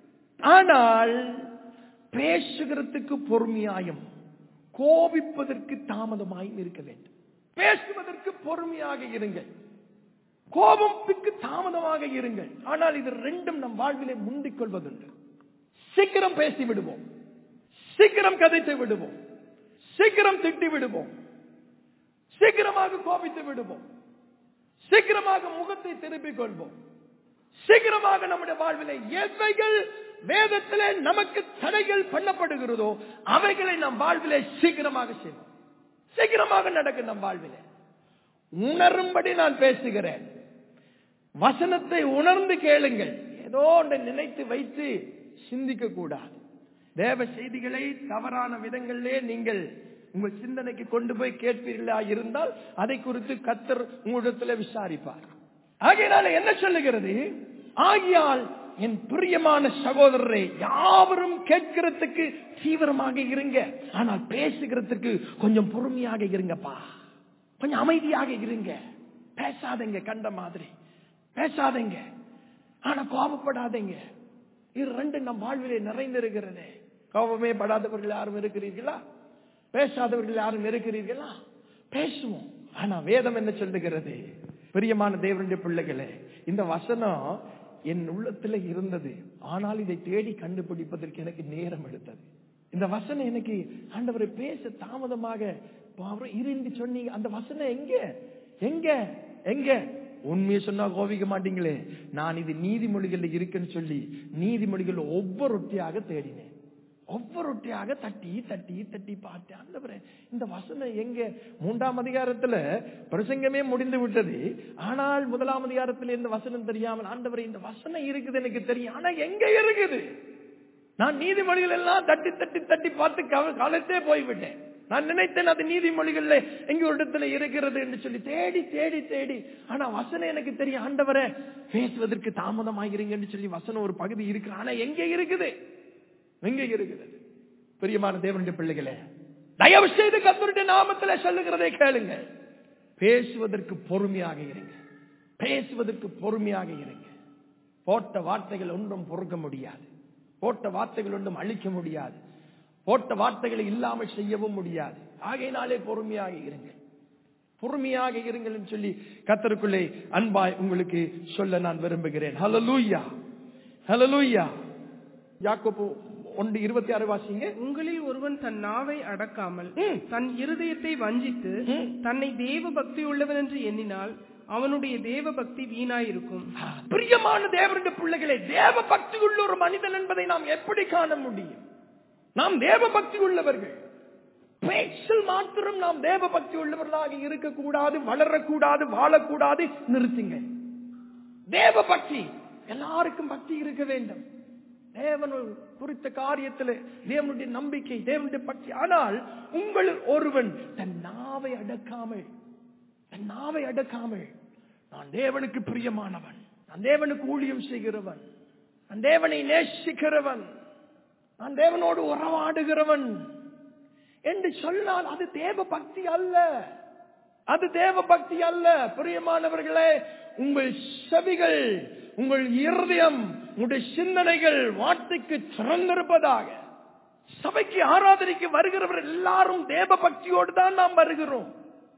ஆனால் பேசுகிறதுக்கு பொறுமையாயும் கோபிப்பதற்கு தாமதமாயும் இருக்க வேண்டும் பேசுவதற்கு பொறுமையாக இருங்கள் கோபத்துக்கு தாமதமாக இருங்கள் ஆனால் இது ரெண்டும் நம் வாழ்விலே முந்திக் கொள்வதுண்டு சீக்கிரம் பேசி விடுவோம் சீக்கிரம் கதைத்து விடுவோம் சீக்கிரம் திட்டி விடுவோம் சீக்கிரமாக கோபித்து விடுவோம் சீக்கிரமாக முகத்தை திருப்பிக் கொள்வோம் சீக்கிரமாக நம்முடைய வாழ்விலே எவைகள் வேதத்திலே நமக்கு தடைகள் பண்ணப்படுகிறதோ அவைகளை நம் வாழ்விலே சீக்கிரமாக செய்வோம் சீக்கிரமாக நடக்கும் நம் வாழ்விலே உணரும்படி நான் பேசுகிறேன் வசனத்தை உணர்ந்து கேளுங்கள் ஏதோ ஒன்றை நினைத்து வைத்து சிந்திக்க கூடாது தேவ செய்திகளை தவறான விதங்களிலே நீங்கள் உங்கள் சிந்தனைக்கு கொண்டு போய் கேட்பீர்களா இருந்தால் அதை குறித்து கத்தர் உங்களிடத்தில் விசாரிப்பார் ஆகையினால என்ன சொல்லுகிறது ஆகியால் என் பிரியமான சகோதரரை யாவரும் கேட்கிறதுக்கு தீவிரமாக இருங்க ஆனால் பேசுகிறதுக்கு கொஞ்சம் பொறுமையாக இருங்கப்பா கொஞ்சம் அமைதியாக இருங்க பேசாதீங்க கண்ட மாதிரி பேசாதீங்க ஆனா கோபப்படாதீங்க இது ரெண்டு நம் வாழ்விலே நிறைந்திருக்கிறது கோபமே படாதவர்கள் யாரும் இருக்கிறீர்களா பேசாதவர்கள் யாரும் இருக்கிறீர்களா பேசுவோம் ஆனா வேதம் என்ன சொல்லுகிறது பிரியமான தேவனுடைய பிள்ளைகளே இந்த வசனம் என் உள்ளத்துல இருந்தது ஆனால் இதை தேடி கண்டுபிடிப்பதற்கு எனக்கு நேரம் எடுத்தது இந்த வசனம் எனக்கு ஆண்டவரை பேச தாமதமாக இருந்து சொன்னீங்க அந்த வசனம் எங்க எங்க எங்க உண்மையை சொன்னா கோவிக்க மாட்டீங்களே நான் இது நீதிமொழிகள் இருக்குன்னு சொல்லி நீதிமொழிகள் ஒவ்வொருட்டியாக தேடினேன் ஒவ்வொருட்டியாக தட்டி தட்டி தட்டி பார்த்தேன் ஆண்டவரே இந்த வசனம் எங்க மூன்றாம் அதிகாரத்துல பிரசங்கமே முடிந்து விட்டது ஆனால் முதலாம் அதிகாரத்துல இந்த வசனம் தெரியாமல் ஆண்டவரே இந்த வசனம் இருக்குது எனக்கு தெரியும் ஆனா எங்க இருக்குது நான் நீதிமொழிகள் எல்லாம் தட்டி தட்டி தட்டி பார்த்து காலத்தே போய்விட்டேன் நான் நினைத்தேன் அது நீதிமொழிகள்ல எங்க ஒரு இடத்துல இருக்கிறது என்று சொல்லி தேடி தேடி தேடி ஆனா வசனம் எனக்கு தெரியும் ஆண்டவரை பேசுவதற்கு தாமதமாகிறீங்கன்னு சொல்லி வசனம் ஒரு பகுதி இருக்கு ஆனா எங்க இருக்குது எங்க இருக்குது பிரியமான தேவனுடைய பிள்ளைகளே தயவு செய்து கத்தருடைய நாமத்துல சொல்லுகிறதை கேளுங்க பேசுவதற்கு பொறுமையாக இருங்க பேசுவதற்கு பொறுமையாக இருங்க போட்ட வார்த்தைகள் ஒன்றும் பொறுக்க முடியாது போட்ட வார்த்தைகள் ஒன்றும் அழிக்க முடியாது போட்ட வார்த்தைகளை இல்லாமல் செய்யவும் முடியாது ஆகையினாலே பொறுமையாக இருங்க பொறுமையாக இருங்கள் சொல்லி கத்தருக்குள்ளே அன்பாய் உங்களுக்கு சொல்ல நான் விரும்புகிறேன் ஹலலூயா ஹலலூயா யாக்கோப்பு ஒன்று இருபத்தி ஆறு வாசிங்க உங்களில் ஒருவன் தன் நாவை அடக்காமல் ம். தன் இருதயத்தை வஞ்சித்து ம். தன்னை தேவ பக்தி உள்ளவன் என்று எண்ணினால் அவனுடைய தேவ பக்தி வீணாயிருக்கும் பிரியமான தேவனுடைய பிள்ளைகளே தேவ பக்தி உள்ள ஒரு மனிதன் என்பதை நாம் எப்படி காண முடியும் நாம் தேவ பக்தி உள்ளவர்கள் பேச்சில் மாத்திரம் நாம் தேவ பக்தி உள்ளவர்களாக இருக்கக்கூடாது வளரக்கூடாது வாழக்கூடாது நிறுத்துங்க தேவ பக்தி எல்லாருக்கும் பக்தி இருக்க வேண்டும் தேவன் குறித்த காரியத்தில் தேவனுடைய நம்பிக்கை தேவனுடைய பக்தி ஆனால் உங்கள் ஒருவன் தன் நாவை அடக்காமல் தன் நாவை அடக்காமல் நான் தேவனுக்கு பிரியமானவன் நான் தேவனுக்கு ஊழியம் செய்கிறவன் நான் தேவனை நேசிக்கிறவன் நான் தேவனோடு உறவாடுகிறவன் என்று சொன்னால் அது தேவ பக்தி அல்ல அது தேவ பக்தி அல்ல பிரியமானவர்களே உங்கள் செவிகள் உங்கள் இருதயம் உங்களுடைய சிந்தனைகள் வார்த்தைக்கு திறந்திருப்பதாக சபைக்கு ஆராதனைக்கு வருகிறவர் எல்லாரும் தேவ பக்தியோடு தான் நாம் வருகிறோம்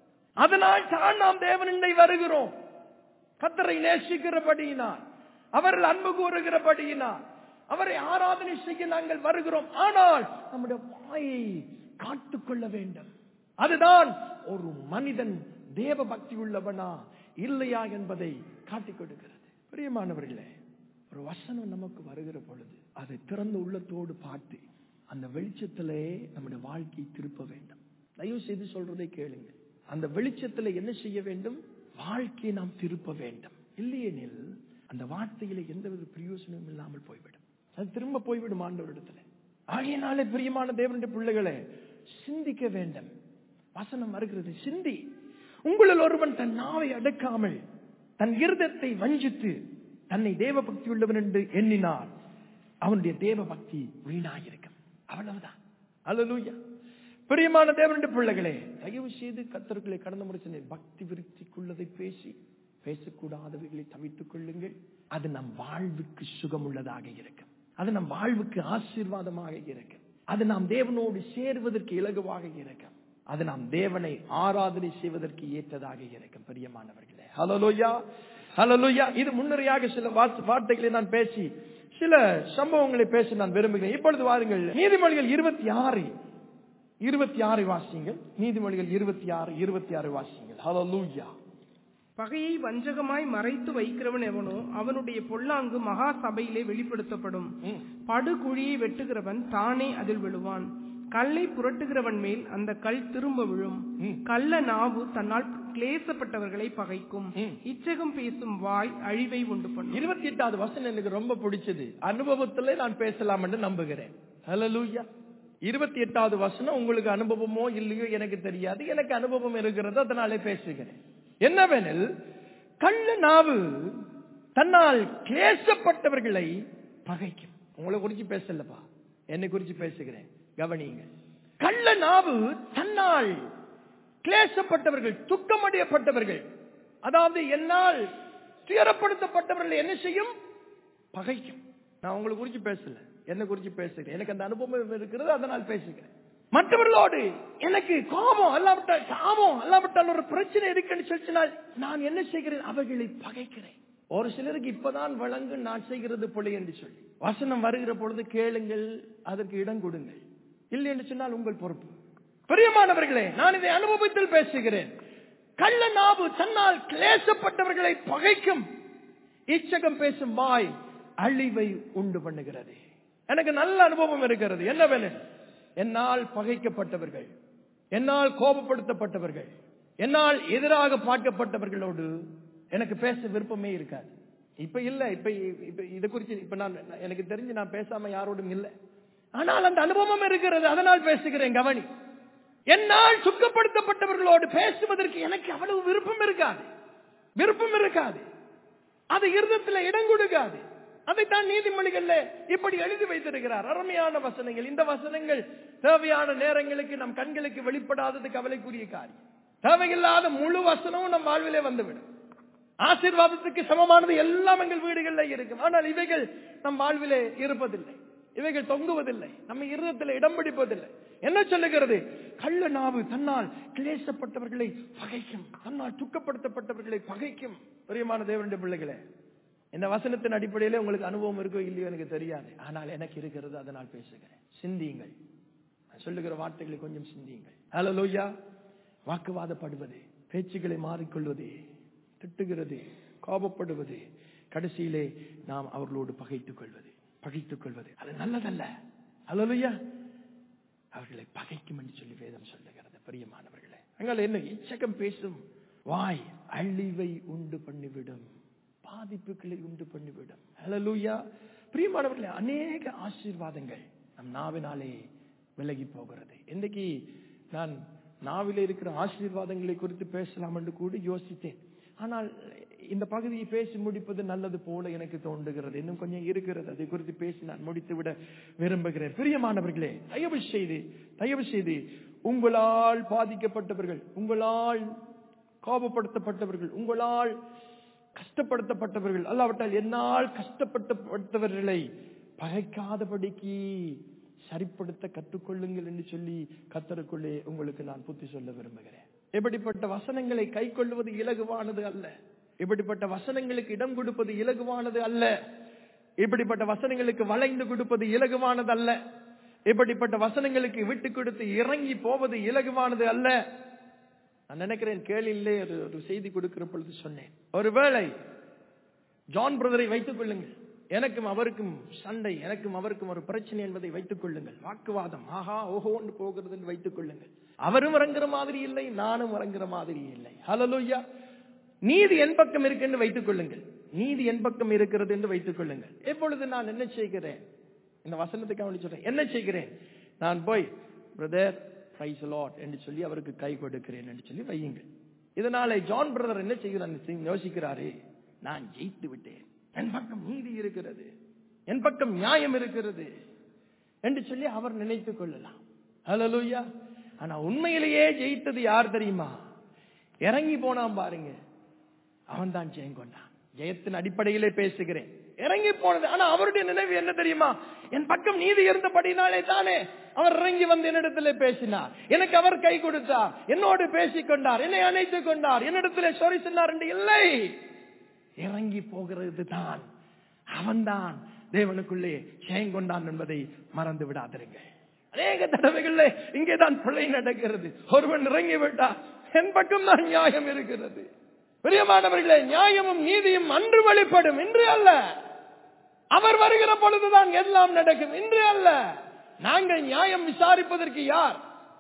அதனால் தான் நாம் தேவனிண்டை வருகிறோம் கத்தரை நேசிக்கிறபடியினால் அவர்கள் அன்பு கூறுகிறபடியினால் அவரை ஆராதனை செய்ய நாங்கள் வருகிறோம் ஆனால் நம்முடைய வாயை காத்துக்கொள்ள வேண்டும் அதுதான் ஒரு மனிதன் தேவ பக்தி உள்ளவனா இல்லையா என்பதை காட்டிக் கொடுக்கிறது பிரியமானவர்களே ஒரு வசனம் நமக்கு வருகிற பொழுது அதை திறந்த உள்ளத்தோடு பார்த்து அந்த வெளிச்சத்திலே நம்முடைய வாழ்க்கையை திருப்ப வேண்டும் தயவு செய்து சொல்றதை கேளுங்க அந்த வெளிச்சத்துல என்ன செய்ய வேண்டும் வாழ்க்கையை நாம் திருப்ப வேண்டும் இல்லையெனில் அந்த வார்த்தையில எந்தவித பிரயோசனமும் இல்லாமல் போய்விடும் அது திரும்ப போய்விடும் ஆண்டவரிடத்துல ஆகையினாலே பிரியமான தேவனுடைய பிள்ளைகளை சிந்திக்க வேண்டும் வசனம் வருகிறது சிந்தி உங்களில் ஒருவன் தன் நாவை அடக்காமல் தன் இருதத்தை வஞ்சித்து தன்னை தேவ பக்தி உள்ளவன் என்று எண்ணினார் அவனுடைய தேவ பக்தி வீணாயிருக்கும் அவ்வளவுதான் அல்லலூயா பிரியமான தேவனுடைய பிள்ளைகளே தயவு செய்து கத்தர்களை கடந்த முறை சொன்னேன் பக்தி விருத்திக்குள்ளதை பேசி பேசக்கூடாதவைகளை தவித்துக் கொள்ளுங்கள் அது நம் வாழ்வுக்கு சுகமுள்ளதாக இருக்கும் அது நம் வாழ்வுக்கு ஆசீர்வாதமாக இருக்கும் அது நாம் தேவனோடு சேருவதற்கு இலகுவாக இருக்கும் அது நாம் தேவனை ஆராதனை செய்வதற்கு ஏற்றதாக இருக்கும் பிரியமானவர்களே ஹலலோயா ஹலலோயா இது முன்னரையாக சில வார்த்தை- வார்த்தைகளை நான் பேசி சில சம்பவங்களை பேச நான் விரும்புகிறேன் இப்பொழுது வாருங்கள் நீதிமொழிகள் இருபத்தி ஆறு இருபத்தி ஆறு வாசிங்கள் நீதிமொழிகள் இருபத்தி ஆறு இருபத்தி ஆறு வாசிங்கள் ஹலலூயா பகையை வஞ்சகமாய் மறைத்து வைக்கிறவன் எவனோ அவனுடைய பொல்லாங்கு மகா சபையிலே வெளிப்படுத்தப்படும் ம். படுகுழியை வெட்டுகிறவன் தானே அதில் விழுவான் கல்லை புரட்டுகிறவன் மேல் அந்த கல் திரும்ப விழும் ம். கள்ள நாவு தன்னால் கிளேசப்பட்டவர்களை பகைக்கும் ம். இச்சகம் பேசும் வாய் அழிவை உண்டு பண்ணும் இருபத்தி எட்டாவது வசனம் எனக்கு ரொம்ப பிடிச்சது அனுபவத்திலே நான் பேசலாம் என்று நம்புகிறேன் ஹalleluya இருபத்தி எட்டாவது வசனம் உங்களுக்கு அனுபவமோ இல்லையோ எனக்கு தெரியாது எனக்கு அனுபவம் இருக்கிறது அதனாலே பேசுகிறேன் என்னவெனில் கள்ள நாவு தன்னால் கிளேசப்பட்டவர்களை பகைக்கும் உங்களை குறிச்சு பேசலப்பா என்னை குறிச்சு பேசுகிறேன் கவனிங்க கள்ள நாவு தன்னால் கிளேசப்பட்டவர்கள் துக்கமடையப்பட்டவர்கள் அதாவது என்னால் துயரப்படுத்தப்பட்டவர்கள் என்ன செய்யும் பகைக்கும் நான் உங்களை குறிச்சு பேசல என்ன குறிச்சு பேசுகிறேன் எனக்கு அந்த அனுபவம் இருக்கிறது அதனால் பேசுகிறேன் மற்றவர்களோடு எனக்கு கோபம் அல்லாவிட்டால் சாபம் அல்லாவிட்டால் ஒரு பிரச்சனை இருக்குன்னு சொல்லினால் நான் என்ன செய்கிறேன் அவர்களை பகைக்கிறேன் ஒரு சிலருக்கு இப்பதான் வழங்கு நான் செய்கிறது பொழி என்று சொல்லி வசனம் வருகிற பொழுது கேளுங்கள் அதற்கு இடம் கொடுங்கள் இல்லை என்று சொன்னால் உங்கள் பொறுப்பு பிரியமானவர்களே நான் இதை அனுபவத்தில் பேசுகிறேன் கள்ள நாவு தன்னால் கிளேசப்பட்டவர்களை பகைக்கும் இச்சகம் பேசும் வாய் அழிவை உண்டு பண்ணுகிறது எனக்கு நல்ல அனுபவம் இருக்கிறது என்னவெனில் என்னால் பகைக்கப்பட்டவர்கள் என்னால் கோபப்படுத்தப்பட்டவர்கள் என்னால் எதிராக பார்க்கப்பட்டவர்களோடு எனக்கு பேச விருப்பமே இருக்காது இப்ப இல்ல இப்ப இப்ப இதை குறித்து இப்ப நான் எனக்கு தெரிஞ்சு நான் பேசாம யாரோடும் இல்லை ஆனால் அந்த அனுபவம் இருக்கிறது அதனால் பேசுகிறேன் கவனி என்னால் சுக்கப்படுத்தப்பட்டவர்களோடு பேசுவதற்கு எனக்கு அவ்வளவு விருப்பம் இருக்காது விருப்பம் இருக்காது அது இருதத்தில் இடம் கொடுக்காது அதைத்தான் நீதிமொழிகள்ல இப்படி எழுதி வைத்திருக்கிறார் அருமையான வசனங்கள் இந்த வசனங்கள் தேவையான நேரங்களுக்கு நம் கண்களுக்கு வெளிப்படாதது கவலைக்குரிய காரியம் தேவையில்லாத முழு வசனமும் நம் வாழ்விலே வந்துவிடும் ஆசீர்வாதத்துக்கு சமமானது எல்லாம் எங்கள் வீடுகளில் இருக்கும் ஆனால் இவைகள் நம் வாழ்விலே இருப்பதில்லை இவைகள் தொங்குவதில்லை நம்ம இருதத்தில் இடம் பிடிப்பதில்லை என்ன சொல்லுகிறது கள்ள நாவு தன்னால் கிளேசப்பட்டவர்களை பகைக்கும் தன்னால் துக்கப்படுத்தப்பட்டவர்களை பகைக்கும் பிரியமான தேவனுடைய பிள்ளைகளே இந்த வசனத்தின் அடிப்படையில உங்களுக்கு அனுபவம் இருக்கோ இல்லையோ எனக்கு தெரியாது ஆனால் எனக்கு இருக்கிறது அதனால் பேசுகிறேன் சிந்தியுங்கள் நான் சொல்லுகிற வார்த்தைகளை கொஞ்சம் சிந்தியுங்கள் ஹalleluya வாக்குவாதப்படுவது பேச்சுகளை மாறிக்கொள்வது திட்டுகிறது கோபப்படுவது கடைசியிலே நாம் அவர்களோடு பகைத்துக் கொள்வது பகைத்துக் கொள்வது அது நல்லதல்ல ஹalleluya அவர்களை பகைக்கும் என்று சொல்லி வேதம் சொல்லுகிறது பிரியமானவர்களே அங்கால என்ன இச்சகம் பேசும் வாய் அழிவை உண்டு பண்ணிவிடும் பாதிப்புகளை உண்டு பண்ணிவிடும் ஹalleluya பிரியமானவர்களே அநேக ஆசீர்வாதங்கள் நம் நாவினாலே விலகி போகிறது இன்னைக்கு நான் நாவிலே இருக்கிற ஆசீர்வாதங்களை குறித்து பேசலாம் என்று கூட யோசித்தேன் ஆனால் இந்த பகுதியை பேசி முடிப்பது நல்லது போல எனக்கு தோன்றுகிறது இன்னும் கொஞ்சம் இருக்கிறது அதை குறித்து பேசி நான் முடித்து விட விரும்புகிறேன் பிரியமானவர்களே தயவு செய்து தயவு செய்து உங்களால் பாதிக்கப்பட்டவர்கள் உங்களால் கோபப்படுத்தப்பட்டவர்கள் உங்களால் கஷ்டப்படுத்தப்பட்டவர்கள் அல்லாவிட்டால் என்னால் கஷ்டப்படுத்தப்பட்டவர்களை பகைக்காதபடிக்கு சரிப்படுத்த கற்றுக்கொள்ளுங்கள் என்று சொல்லி கத்தருக்குள்ளே உங்களுக்கு நான் புத்தி சொல்ல விரும்புகிறேன் எப்படிப்பட்ட வசனங்களை கை கொள்வது இலகுவானது அல்ல இப்படிப்பட்ட வசனங்களுக்கு இடம் கொடுப்பது இலகுவானது அல்ல இப்படிப்பட்ட வசனங்களுக்கு வளைந்து கொடுப்பது இலகுவானது அல்ல இப்படிப்பட்ட வசனங்களுக்கு விட்டு கொடுத்து இறங்கி போவது இலகுவானது அல்ல நான் நினைக்கிறேன் கேளிலே ஒரு ஒரு செய்தி கொடுக்கிற பொழுது சொன்னேன் ஒருவேளை ஜான் பிரதரை வைத்துக் கொள்ளுங்கள் எனக்கும் அவருக்கும் சண்டை எனக்கும் அவருக்கும் ஒரு பிரச்சனை என்பதை வைத்துக் கொள்ளுங்கள் வாக்குவாதம் ஆஹா ஓஹோன்னு போகிறது என்று வைத்துக் கொள்ளுங்கள் அவரும் இறங்குற மாதிரி இல்லை நானும் இறங்குற மாதிரி இல்லை ஹலலூயா நீதி என் பக்கம் இருக்கு என்று வைத்துக் கொள்ளுங்கள் நீதி என் பக்கம் இருக்கிறது என்று வைத்துக் கொள்ளுங்கள் எப்பொழுது நான் என்ன செய்கிறேன் இந்த வசனத்துக்கு அவனு சொல்றேன் என்ன செய்கிறேன் நான் போய் பிரதர் பிரைஸ் லாட் என்று சொல்லி அவருக்கு கை கொடுக்கிறேன் என்று சொல்லி வையுங்கள் இதனால ஜான் பிரதர் என்ன செய்கிறார் யோசிக்கிறாரு நான் ஜெயித்து விட்டேன் என் பக்கம் நீதி இருக்கிறது என் பக்கம் நியாயம் இருக்கிறது என்று சொல்லி அவர் நினைத்துக் கொள்ளலாம் ஹலலூயா ஆனா உண்மையிலேயே ஜெயித்தது யார் தெரியுமா இறங்கி போனான் பாருங்க அவன் தான் ஜெயம் கொண்டான் ஜெயத்தின் அடிப்படையிலே பேசுகிறேன் இறங்கி போனது ஆனா அவருடைய நினைவு என்ன தெரியுமா என் பக்கம் நீதி இருந்தபடினாலே தானே அவர் இறங்கி வந்து என்னிடத்துல பேசினார் எனக்கு அவர் கை கொடுத்தார் என்னோடு பேசிக் கொண்டார் என்னை அணைத்துக் கொண்டார் என்னிடத்துல சொறி சொன்னார் என்று இல்லை இறங்கி போகிறது தான் அவன்தான் தேவனுக்குள்ளே ஜெயம் கொண்டான் என்பதை மறந்து விடாதிருங்க அநேக தடவைகள்ல இங்கேதான் பிள்ளை நடக்கிறது ஒருவன் இறங்கி விட்டார் என் பக்கம் தான் நியாயம் இருக்கிறது பிரியமானவர்களே நியாயமும் நீதியும் அன்று வெளிப்படும் இன்று அல்ல அவர் வருகிற பொழுதுதான் எல்லாம் நடக்கும் இன்று அல்ல நாங்கள் நியாயம் விசாரிப்பதற்கு யார்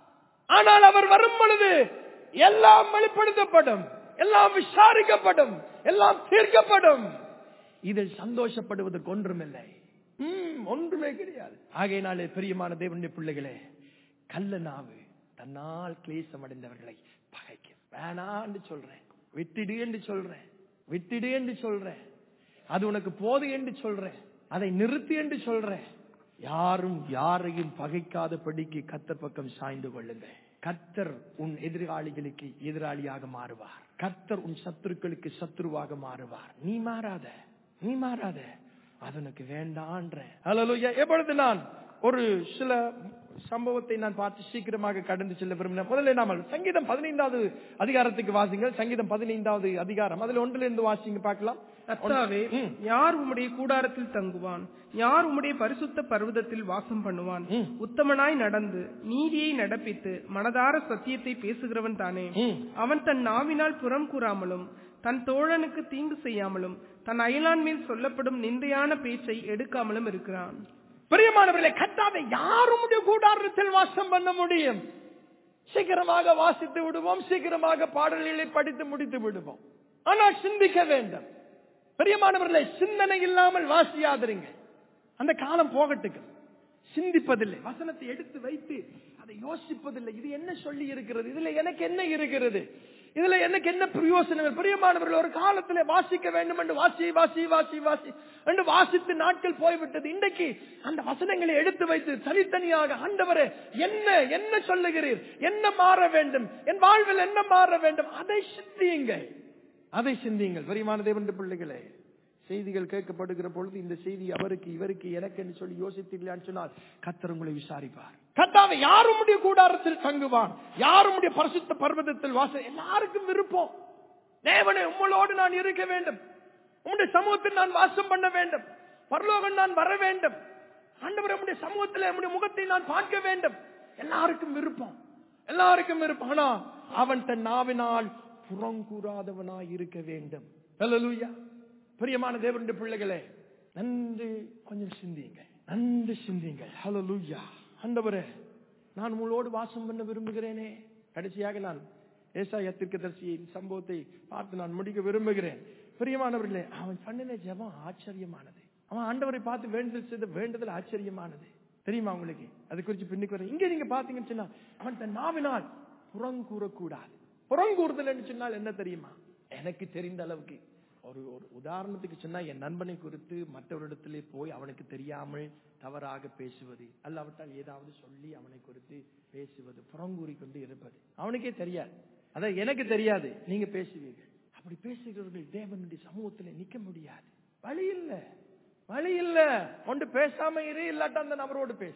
ஆனால் அவர் வரும் பொழுது எல்லாம் வெளிப்படுத்தப்படும் எல்லாம் விசாரிக்கப்படும் எல்லாம் தீர்க்கப்படும் இதில் சந்தோஷப்படுவதற்கு ஒன்றுமில்லை ம், ஒன்றுமே கிடையாது ஆகையினாலே பிரியமான தேவனுடைய பிள்ளைகளே கள்ள நாவு தன்னால் கிளேசம் அடைந்தவர்களை பகைக்கும் வேணான்னு சொல்றேன் விட்டுடு என்று சொல்றேன் விட்டுடு என்று சொல்றேன் அது உனக்கு போது என்று சொல்றேன் அதை நிறுத்து என்று சொல்றேன் யாரும் யாரையும் பகைக்காத படிக்கு கத்தர் பக்கம் சாய்ந்து கொள்ளுங்க கத்தர் உன் எதிராளிகளுக்கு எதிராளியாக மாறுவார் கத்தர் உன் சத்துருக்களுக்கு சத்துருவாக மாறுவார் நீ மாறாத நீ மாறாத அது உனக்கு வேண்டான்ற ஹalleluya எப்பொழுது நான் ஒரு சில சம்பவத்தை நான் பார்த்து சீக்கிரமாக கடந்து செல்ல விரும்பினேன் முதல்ல நாமல் சங்கீதம் பதினைந்தாவது அதிகாரத்துக்கு வாசிங்கள் சங்கீதம் பதினைந்தாவது அதிகாரம் அதுல ஒன்றுல இருந்து வாசிங்க பார்க்கலாம் கர்த்தாவே ம். யார் உம்முடைய கூடாரத்தில் தங்குவான் யார் உம்முடைய பரிசுத்த பர்வதத்தில் வாசம் பண்ணுவான் ம். உத்தமனாய் நடந்து நீதியை நடப்பித்து மனதார சத்தியத்தை பேசுகிறவன் தானே ம். அவன் தன் நாவினால் புறம் கூறாமலும் தன் தோழனுக்கு தீங்கு செய்யாமலும் தன் அயலான் மேல் சொல்லப்படும் நிந்தையான பேச்சை எடுக்காமலும் இருக்கிறான் பிரியமானவர்களே கத்தாவை யாரும் உடைய கூடாரத்தில் வாசம் பண்ண முடியும் சீக்கிரமாக வாசித்து விடுவோம் சீக்கிரமாக பாடல்களை படித்து முடித்து விடுவோம் ஆனால் சிந்திக்க வேண்டும் பிரியமானவர்களே சிந்தனை இல்லாமல் வாசியாதிருங்க அந்த காலம் போகட்டுக்கு சிந்திப்பதில்லை வசனத்தை எடுத்து வைத்து அதை யோசிப்பதில்லை இது என்ன சொல்லி இருக்கிறது இதுல எனக்கு என்ன இருக்கிறது இதுல எனக்கு என்ன பிரயோசனங்கள் பிரியமானவர்கள் ஒரு காலத்துல வாசிக்க வேண்டும் என்று வாசி வாசி வாசி வாசி என்று வாசித்து நாட்கள் போய்விட்டது இன்றைக்கு அந்த வசனங்களை எடுத்து வைத்து தனித்தனியாக ஆண்டவரே என்ன என்ன சொல்லுகிறீர் என்ன மாற வேண்டும் என் வாழ்வில் என்ன மாற வேண்டும் அதை சிந்தியுங்கள் அதை சிந்தியுங்கள் பிரியமான தேவன் பிள்ளைகளே செய்திகள் கேட்கப்படுகிற பொழுது இந்த செய்தி அவருக்கு இவருக்கு எனக்கு என்று சொல்லி யோசித்தீர்களான்னு சொன்னால் கத்தர் உங்களை விசாரிப்பார் கத்தாவை யாரும் உடைய கூடாரத்தில் தங்குவான் யாரும் உடைய பரிசுத்த பர்வதத்தில் வாச எல்லாருக்கும் விருப்பம் தேவனே உங்களோடு நான் இருக்க வேண்டும் உங்களுடைய சமூகத்தில் நான் வாசம் பண்ண வேண்டும் பரலோகம் நான் வர வேண்டும் ஆண்டவர் உங்களுடைய சமூகத்தில் உங்களுடைய முகத்தை நான் பார்க்க வேண்டும் எல்லாருக்கும் விருப்பம் எல்லாருக்கும் விருப்பம் ஆனா அவன் தன் நாவினால் புறங்கூறாதவனாய் இருக்க வேண்டும் ஹalleluya பிரியமான தேவனுடைய பிள்ளைகளே நன்று கொஞ்சம் சிந்தியுங்க நன்று சிந்தியுங்க ஹalleluya ஆண்டவரே நான் உங்களோடு வாசம் பண்ண விரும்புகிறேனே கடைசியாக நான் ஏசாயா தீர்க்கதரிசியின் சம்பவத்தை பார்த்து நான் முடிக்க விரும்புகிறேன் பிரியமானவர்களே அவன் பண்ணின ஜெபம் ஆச்சரியமானது அவன் ஆண்டவரை பார்த்து வேண்டுதல் செய்த வேண்டுதல் ஆச்சரியமானது தெரியுமா உங்களுக்கு அது குறித்து பின்னுக்கு வர இங்க நீங்க பாத்தீங்கன்னு சொன்னா அவன் தன் நாவினால் புறங்கூறக்கூடாது புறங்கூறுதல் சொன்னால் என்ன தெரியுமா எனக்கு தெரிந்த அளவுக்கு ஒரு ஒரு உதாரணத்துக்கு சொன்னா என் நண்பனை குறித்து மற்றவரிடத்திலே போய் அவனுக்கு தெரியாமல் தவறாக பேசுவது அல்லாவிட்டால் ஏதாவது சொல்லி அவனை குறித்து பேசுவது புறங்கூறி கொண்டு இருப்பது அவனுக்கே தெரியாது அதான் எனக்கு தெரியாது நீங்க பேசுவீர்கள் அப்படி பேசுகிறவர்கள் தேவனுடைய சமூகத்துல நிக்க முடியாது வழி இல்ல வழி இல்ல ஒன்று பேசாம இரு இல்லாட்டா அந்த நபரோடு பேசு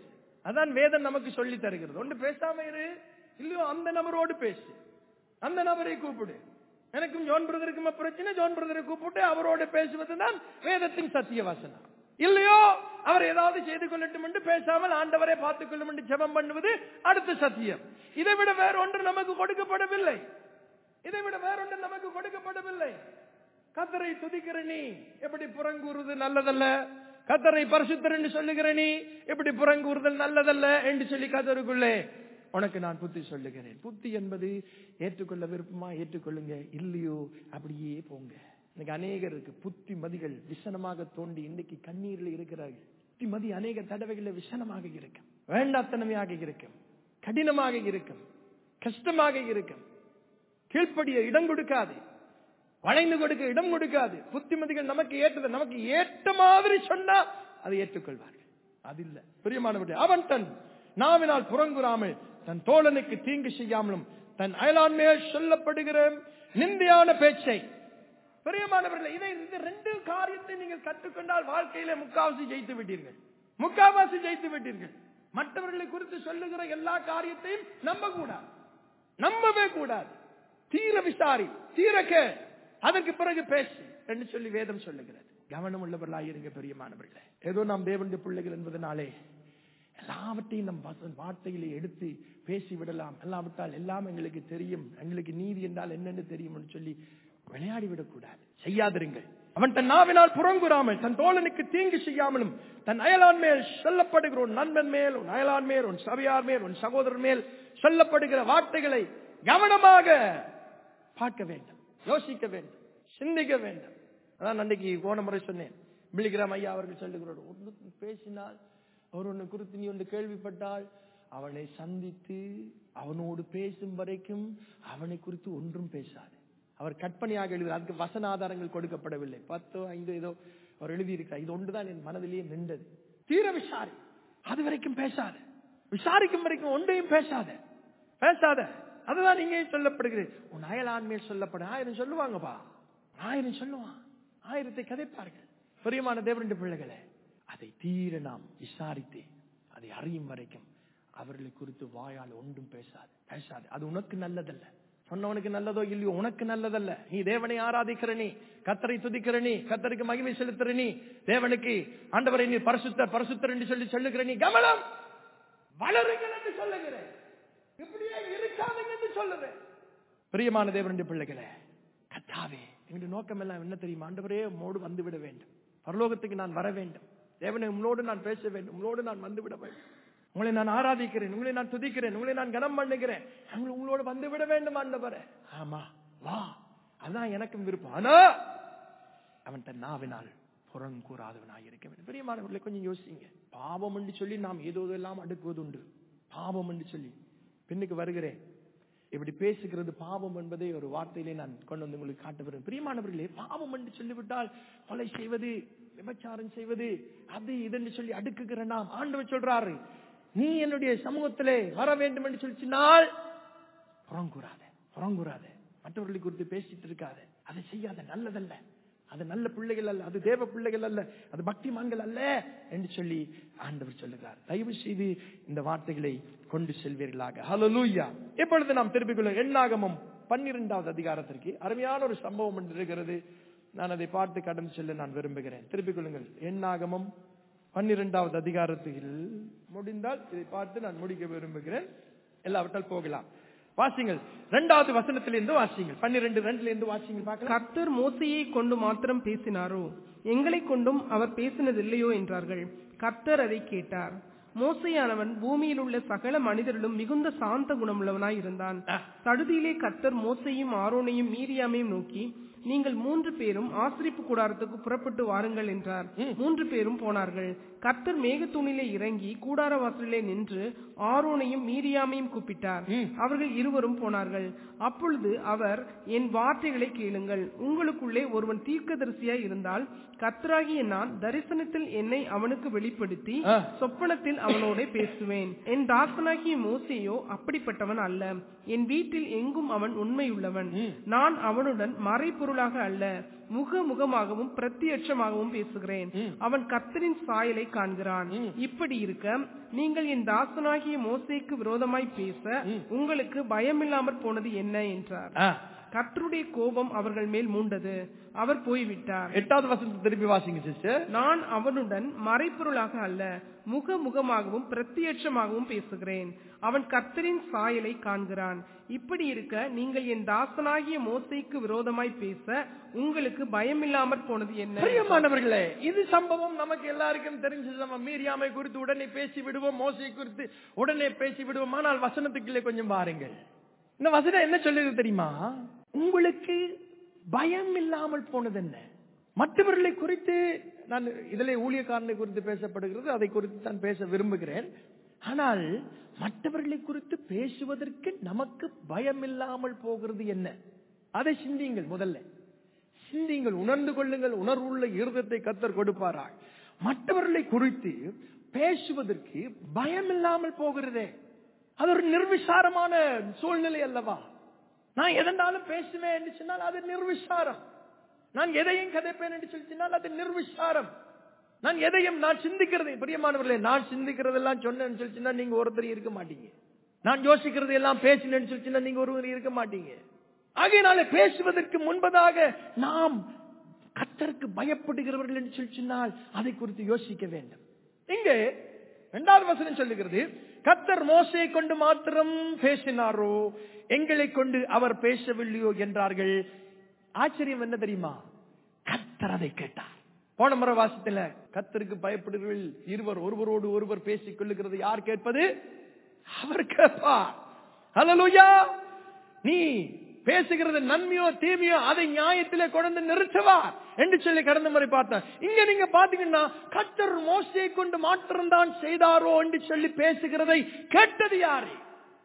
அதான் வேதம் நமக்கு சொல்லி தருகிறது ஒன்று பேசாம இரு இல்லையோ அந்த நபரோடு பேசு அந்த நபரை கூப்பிடு எனக்கும் ஜோன் பிரதருக்கும் பிரச்சனை ஜோன் பிரதரை கூப்பிட்டு அவரோட பேசுவதுதான் வேதத்தின் சத்திய வசனம் இல்லையோ அவர் ஏதாவது செய்து கொள்ளட்டும் என்று பேசாமல் ஆண்டவரை பார்த்துக் கொள்ளும் என்று ஜெபம் பண்ணுவது அடுத்த சத்தியம் இதை விட வேற ஒன்று நமக்கு கொடுக்கப்படவில்லை இதை விட வேறொன்று நமக்கு கொடுக்கப்படவில்லை கத்தரை துதிக்கிற நீ எப்படி புறங்கூறுவது நல்லதல்ல கத்தரை பரிசுத்தர் என்று சொல்லுகிற நீ எப்படி புறங்கூறுதல் நல்லதல்ல என்று சொல்லி கத்தருக்குள்ளே உனக்கு நான் புத்தி சொல்லுகிறேன் புத்தி என்பது ஏற்றுக்கொள்ள விருப்பமா ஏற்றுக்கொள்ளுங்க இல்லையோ அப்படியே போங்க இன்னைக்கு அநேகருக்கு புத்தி மதிகள் விஷனமாக தோண்டி இன்னைக்கு கண்ணீரில் இருக்கிறார்கள் புத்தி மதி அநேக தடவைகளில் விஷனமாக இருக்கும் வேண்டாத்தனமையாக இருக்கும் கடினமாக இருக்கும் கஷ்டமாக இருக்கும் கீழ்ப்படிய இடம் கொடுக்காது வளைந்து கொடுக்க இடம் கொடுக்காது புத்திமதிகள் நமக்கு ஏற்றது நமக்கு ஏற்ற மாதிரி சொன்னா அதை ஏற்றுக்கொள்வார்கள் அது இல்ல பிரியமானவர்களே அவன் தன் நாவினால் புறங்குறாமல் தன் தோழனுக்கு தீங்கு செய்யாமலும் தன் அயலான் மேல் சொல்லப்படுகிற நிந்தையான பேச்சை பிரியமானவர்களே இதை இந்த ரெண்டு காரியத்தை நீங்கள் கற்றுக்கொண்டால் வாழ்க்கையில முக்காவாசி ஜெயித்து விட்டீர்கள் முக்காவாசி ஜெயித்து விட்டீர்கள் மற்றவர்களை குறித்து சொல்லுகிற எல்லா காரியத்தையும் நம்ப கூடாது நம்பவே கூடாது தீர விசாரி தீர கே அதற்கு பிறகு பேசு என்று சொல்லி வேதம் சொல்லுகிறது கவனம் உள்ளவர்களாக இருங்க பெரியமானவர்களே ஏதோ நாம் தேவனுடைய பிள்ளைகள் என்பதனாலே எல்லாவற்றையும் நம் வச- வார்த்தையிலே எடுத்து பேசி விடலாம் எல்லாவிட்டால் எல்லாம் எங்களுக்கு தெரியும் எங்களுக்கு நீதி என்றால் என்னன்னு தெரியும் என்று சொல்லி விளையாடி விடக்கூடாது செய்யாதிருங்கள் அவன் தன் நாவினால் புறங்குறாமல் தன் தோழனுக்கு தீங்கு செய்யாமலும் தன் அயலான் மேல் சொல்லப்படுகிற உன் நண்பன் மேல் உன் அயலான் மேல் உன் சபையார் மேல் உன் சகோதரர் மேல் சொல்லப்படுகிற வார்த்தைகளை கவனமாக பார்க்க வேண்டும் யோசிக்க வேண்டும் சிந்திக்க வேண்டும் அதான் அன்றைக்கு போன முறை சொன்னேன் பிள்ளிகிராம் ஐயா அவர்கள் சொல்லுகிறார் ஒன்று பேசினால் அவர் ஒன்று குறித்து நீ ஒன்று கேள்விப்பட்டால் அவனை சந்தித்து அவனோடு பேசும் வரைக்கும் அவனை குறித்து ஒன்றும் பேசாது அவர் கற்பனையாக எழுதுகிறார் அதுக்கு வசன ஆதாரங்கள் கொடுக்கப்படவில்லை பத்தோ ஐந்தோ ஏதோ அவர் எழுதியிருக்கிறார் இது ஒன்றுதான் என் மனதிலேயே நின்றது தீர விசாரி அது வரைக்கும் பேசாத விசாரிக்கும் வரைக்கும் ஒன்றையும் பேசாத பேசாத அதுதான் இங்கே சொல்லப்படுகிறது உன் அயலான் மேல் சொல்லப்பட ஆயிரம் சொல்லுவாங்கப்பா ஆயிரம் சொல்லுவான் ஆயிரத்தை கதைப்பார்கள் பிரியமான தேவனுடைய பிள்ளைகளே அதை தீர நாம் விசாரித்து அதை அறியும் வரைக்கும் அவர்களை குறித்து வாயால் ஒன்றும் பேசாது பேசாது அது உனக்கு நல்லதல்ல சொன்னவனுக்கு நல்லதோ இல்லையோ உனக்கு நல்லதல்ல நீ தேவனை ஆராதிக்கிற நீ கத்தரை துதிக்கிற நீ கத்தருக்கு மகிமை செலுத்துற நீ தேவனுக்கு ஆண்டவரை நீ பரிசுத்த பரிசுத்தர் என்று சொல்லி சொல்லுகிற நீ கவனம் வளருங்கள் என்று சொல்லுகிறேன் இப்படியே இருக்காதுங்க என்று சொல்லுறேன் பிரியமான தேவனுடைய பிள்ளைகளே கத்தாவே எங்களுடைய நோக்கம் எல்லாம் என்ன தெரியுமா ஆண்டவரே உம்மோடு வந்து விட வேண்டும் பரலோகத்துக்கு நான் வர வேண்டும் தேவனை உங்களோடு நான் பேச வேண்டும் உங்களோடு நான் வந்து விட வேண்டும் உங்களை நான் ஆராதிக்கிறேன் உங்களை நான் துதிக்கிறேன் உங்களை நான் கனம் பண்ணுகிறேன் நாங்கள் உங்களோடு வந்து விட வேண்டும் ஆண்டவரே ஆமா வா அதான் எனக்கும் விருப்பம் ஆனா அவன் தன் நாவினால் புறங்கூறாதவனாய் இருக்க வேண்டும் பெரியமானவர்களை கொஞ்சம் யோசிங்க பாவம் என்று சொல்லி நாம் ஏதோ எல்லாம் அடுக்குவதுண்டு பாவம் என்று சொல்லி பின்னுக்கு வருகிறேன் இப்படி பேசுகிறது பாவம் என்பதை ஒரு வார்த்தையிலே நான் கொண்டு வந்து உங்களுக்கு காட்ட விரும்புகிறேன் பிரியமானவர்களே பாவம் என்று சொல்லிவிட்டால் கொலை செய்வது விபச்சாரம் செய்வது அது இதென்று சொல்லி அடுக்குகிற நாம் ஆண்டவர் சொல்றாரு நீ என்னுடைய சமூகத்திலே வர வேண்டும் என்று சொல்லிச்சினால் புறங்கூறாத புறங்கூறாத மற்றவர்களை குறித்து பேசிட்டு இருக்காத அதை செய்யாத நல்லதல்ல அது நல்ல பிள்ளைகள் அல்ல அது தேவ பிள்ளைகள் அல்ல அது பக்திமான்கள் அல்ல என்று சொல்லி ஆண்டவர் சொல்லுகிறார் தயவு செய்து இந்த வார்த்தைகளை கொண்டு செல்வீர்களாக ஹalleluya இப்பொழுது நாம் திருப்பிக் கொள்ள எண்ணாகமம் பன்னிரெண்டாவது அதிகாரத்திற்கு அருமையான ஒரு சம்பவம் ஒன்று இருக்கிறது நான் அதை பார்த்து கடந்து செல்ல நான் விரும்புகிறேன் திருப்பிக் கொள்ளுங்கள் எண்ணாகமம் பன்னிரெண்டாவது அதிகாரத்தில் முடிந்தால் இதை பார்த்து நான் முடிக்க விரும்புகிறேன் எல்லாவற்றால் போகலாம் வாசிங்கள் இரண்டாவது வசனத்திலிருந்து வாசிங்கள் பன்னிரெண்டு ரெண்டுல இருந்து வாசிங்கள் பார்க்கலாம் கர்த்தர் மோசையை கொண்டு மாத்திரம் பேசினாரோ எங்களை கொண்டும் அவர் பேசினதில்லையோ என்றார்கள் கர்த்தர் அதை கேட்டார் மோசையானவன் பூமியில் உள்ள சகல மனிதரிலும் மிகுந்த சாந்த குணமுள்ளவனாய் இருந்தான் ஆ. சடுதியிலே கர்த்தர் மோசையும் ஆரோனையும் மீரியாமையும் நோக்கி நீங்கள் மூன்று பேரும் ஆசிரிப்பு கூடாரத்துக்கு புறப்பட்டு வாருங்கள் என்றார் மூன்று பேரும் போனார்கள் கர்த்தர் மேகத்தூணிலே இறங்கி கூடார வாசலிலே நின்று ஆரோனையும் மீரியாமையும் கூப்பிட்டார் அவர்கள் இருவரும் போனார்கள் அப்பொழுது அவர் என் வார்த்தைகளை கேளுங்கள் உங்களுக்குள்ளே ஒருவன் தீர்க்கதரிசியாய் இருந்தால் கர்த்தராகிய நான் தரிசனத்தில் என்னை அவனுக்கு வெளிப்படுத்தி ஆ. சொப்பனத்தில் அவனோட பேசுவேன் என் தாசனாகிய மோசேயோ அப்படிப்பட்டவன் அல்ல என் வீட்டில் எங்கும் அவன் உண்மையுள்ளவன் நான் அவனுடன் மறைபொருள் மறைப்பொருளாக அல்ல முக முகமாகவும் பிரத்யட்சமாகவும் பேசுகிறேன் அவன் கர்த்தரின் சாயலை காண்கிறான் இப்படி இருக்க நீங்கள் என் தாசனாகிய மோசேக்கு விரோதமாய் பேச உங்களுக்கு பயமில்லாமற் போனது என்ன என்றார் ஆ. கர்த்தருடைய கோபம் அவர்கள் மேல் மூண்டது அவர் போய்விட்டார் எட்டாவது வசனத்தை திருப்பி வாசிங்க சிஸ்டர் நான் அவனுடன் மறைப்பொருளாக அல்ல முக முகமாகவும் பிரத்யட்சமாகவும் பேசுகிறேன் அவன் கர்த்தரின் சாயலை காண்கிறான் இப்படி இருக்க நீங்கள் என் தாசனாகிய மோசைக்கு விரோதமாய் பேச உங்களுக்கு பயமில்லாமற் போனது என்ன பிரியமானவர்களே இது சம்பவம் நமக்கு எல்லாருக்கும் தெரிஞ்ச நம்ம மீறியாமை குறித்து உடனே பேசி விடுவோம் மோசை குறித்து உடனே பேசி விடுவோம் ஆனால் வசனத்துக்குள்ளே கொஞ்சம் பாருங்கள் இந்த வசனம் என்ன சொல்லுது தெரியுமா உங்களுக்கு பயம் இல்லாமல் போனது என்ன மற்றவர்களை குறித்து நான் இதிலே ஊழியக்காரனை குறித்து பேசப்படுகிறது அதை குறித்து தான் பேச விரும்புகிறேன் ஆனால் மற்றவர்களை குறித்து பேசுவதற்கு நமக்கு பயம் இல்லாமல் போகிறது என்ன அதை சிந்தியுங்கள் முதல்ல சிந்தியுங்கள் உணர்ந்து கொள்ளுங்கள் உணர்வுள்ள இருதத்தை கத்தர் கொடுப்பாராய் மற்றவர்களை குறித்து பேசுவதற்கு பயம் இல்லாமல் போகிறதே அது ஒரு நிர்விசாரமான சூழ்நிலை அல்லவா நான் எதனாலும் பேசுவேன் என்று சொன்னால் அது நிர்விசாரம் நான் எதையும் கதைப்பேன் என்று சொல்லி சொன்னால் அது நிர்விசாரம் நான் எதையும் நான் சிந்திக்கிறதை பிரியமானவர்களே நான் சிந்திக்கிறதெல்லாம் சொன்னேன்னு சொல்லி சொன்னா நீங்க ஒருத்தர் இருக்க மாட்டீங்க நான் யோசிக்கிறது எல்லாம் பேசினேன்னு சொல்லி சொன்னா நீங்க ஒருவர் இருக்க மாட்டீங்க ஆகையினால பேசுவதற்கு முன்பதாக நாம் கத்தருக்கு பயப்படுகிறவர்கள் என்று சொல்லி சொன்னால் அதை குறித்து யோசிக்க வேண்டும் இங்கே இரண்டாவது வசனம் சொல்லுகிறது கத்தர் மோசை கொண்டு மாத்திரம் பேசினாரோ எங்களை கொண்டு அவர் பேசவில்லையோ என்றார்கள் ஆச்சரியம் என்ன தெரியுமா கத்தர் அதை கேட்டார் போன முறை வாசத்துல கத்தருக்கு பயப்படுகிறவர்கள் இருவர் ஒருவரோடு ஒருவர் பேசிக் கொள்ளுகிறது யார் கேட்பது அவர் கேட்பார் ஹalleluya நீ பேசுகிறது நன்மையோ தீமையோ அதை நியாயத்திலே கொண்டு நிறுத்துவார் என்று சொல்லி கடந்த முறை பார்த்தேன் இங்க நீங்க பாத்தீங்கன்னா கத்தர் மோசையை கொண்டு மாற்றம் தான் செய்தாரோ என்று சொல்லி பேசுகிறதை கேட்டது யாரு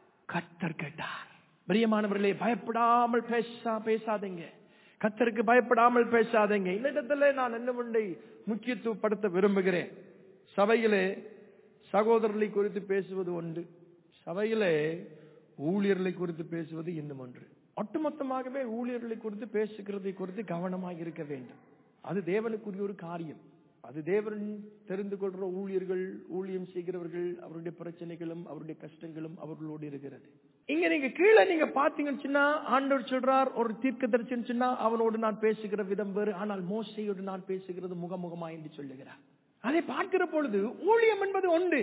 கத்தர் கேட்டார் பிரியமானவர்களே பயப்படாமல் பேசா பேசாதீங்க கத்தருக்கு பயப்படாமல் பேசாதீங்க இந்த இடத்துல நான் என்ன ஒன்றை முக்கியத்துவப்படுத்த விரும்புகிறேன் சபையிலே சகோதரர்களை குறித்து பேசுவது ஒன்று சபையிலே ஊழியர்களை குறித்து பேசுவது இன்னும் ஒன்று ஒட்டுமொத்தமாகவே ஊழியர்களை குறித்து பேசுகிறதை குறித்து கவனமாக இருக்க வேண்டும் அது தேவனுக்குரிய ஒரு காரியம் அது தேவன் தெரிந்து கொள்ற ஊழியர்கள் ஊழியம் செய்கிறவர்கள் அவருடைய பிரச்சனைகளும் அவருடைய கஷ்டங்களும் அவர்களோடு இருக்கிறது இங்க நீங்க கீழே நீங்க பாத்தீங்கன்னு சொன்னா ஆண்டவர் சொல்றார் ஒரு தீர்க்க தரிசனம் சொன்னா அவனோடு நான் பேசுகிற விதம் வேறு ஆனால் மோசையோடு நான் பேசுகிறது முகமுகமா என்று சொல்லுகிறார் அதை பார்க்கிற பொழுது ஊழியம் என்பது ஒன்று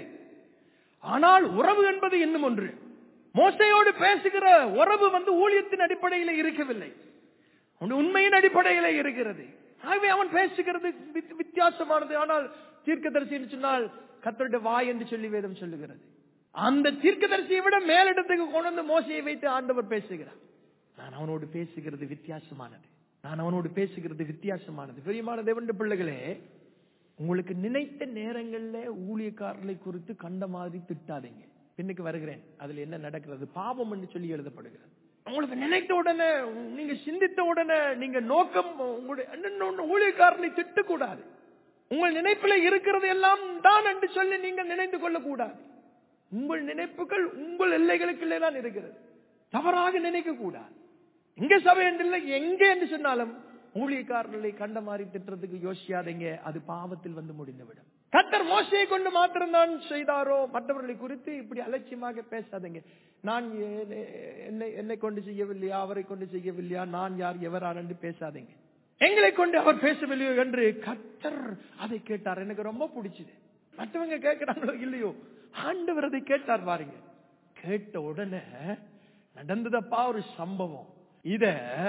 ஆனால் உறவு என்பது இன்னும் ஒன்று மோசையோடு பேசுகிற உறவு வந்து ஊழியத்தின் அடிப்படையில் இருக்கவில்லை அவனுடைய உண்மையின் அடிப்படையில் இருக்கிறது ஆகவே அவன் பேசுகிறது வித்- வித்தியாசமானது ஆனால் தீர்க்கதரிசி என்று சொன்னால் கத்தருடைய வாய் என்று சொல்லி வேதம் சொல்லுகிறது அந்த தீர்க்கதரிசியை விட மேலிடத்துக்கு கொண்டு வந்து மோசையை வைத்து ஆண்டவர் பேசுகிறார் நான் அவனோடு பேசுகிறது வித்தியாசமானது நான் அவனோடு பேசுகிறது வித்தியாசமானது பிரியமான தேவனுடைய பிள்ளைகளே உங்களுக்கு நினைத்த நேரங்கள்ல ஊழியக்காரர்களை குறித்து கண்ட மாதிரி திட்டாதீங்க பின்னுக்கு வருகிறேன் அதுல என்ன நடக்கிறது பாவம் என்று சொல்லி எழுதப்படுகிறது உங்களுக்கு நினைத்த உடனே நீங்க சிந்தித்த உடனே நீங்க நோக்கம் உங்களுடைய இன்னொன்னு ஊழியக்காரனை திட்டக்கூடாது உங்கள் நினைப்பில் இருக்கிறது எல்லாம் தான் என்று சொல்லி நீங்கள் நினைத்து கொள்ளக்கூடாது உங்கள் நினைப்புகள் உங்கள் எல்லைகளுக்குள்ளே தான் இருக்கிறது தவறாக நினைக்க கூடாது எங்க சபை என்று இல்லை எங்கே என்று சொன்னாலும் ஊழியக்காரர்களை கண்ட மாதிரி திட்டுறதுக்கு யோசியாதீங்க அது பாவத்தில் வந்து முடிந்துவிடும் கத்தர் மோசையை கொண்டு மாத்திரம்தான் செய்தாரோ மற்றவர்களை குறித்து இப்படி அலட்சியமாக பேசாதீங்க நான் ஏ- என்னை என்னை கொண்டு செய்யவில்லையா அவரை கொண்டு செய்யவில்லையா நான் யார் எவரான் என்று பேசாதீங்க எங்களை கொண்டு அவர் பேசவில்லையோ என்று கத்தர் அதை கேட்டார் எனக்கு ரொம்ப பிடிச்சது மற்றவங்க கேட்கிறாங்களோ இல்லையோ ஆண்டவர் அதை கேட்டார் பாருங்க கேட்ட உடனே நடந்ததப்பா ஒரு சம்பவம் இத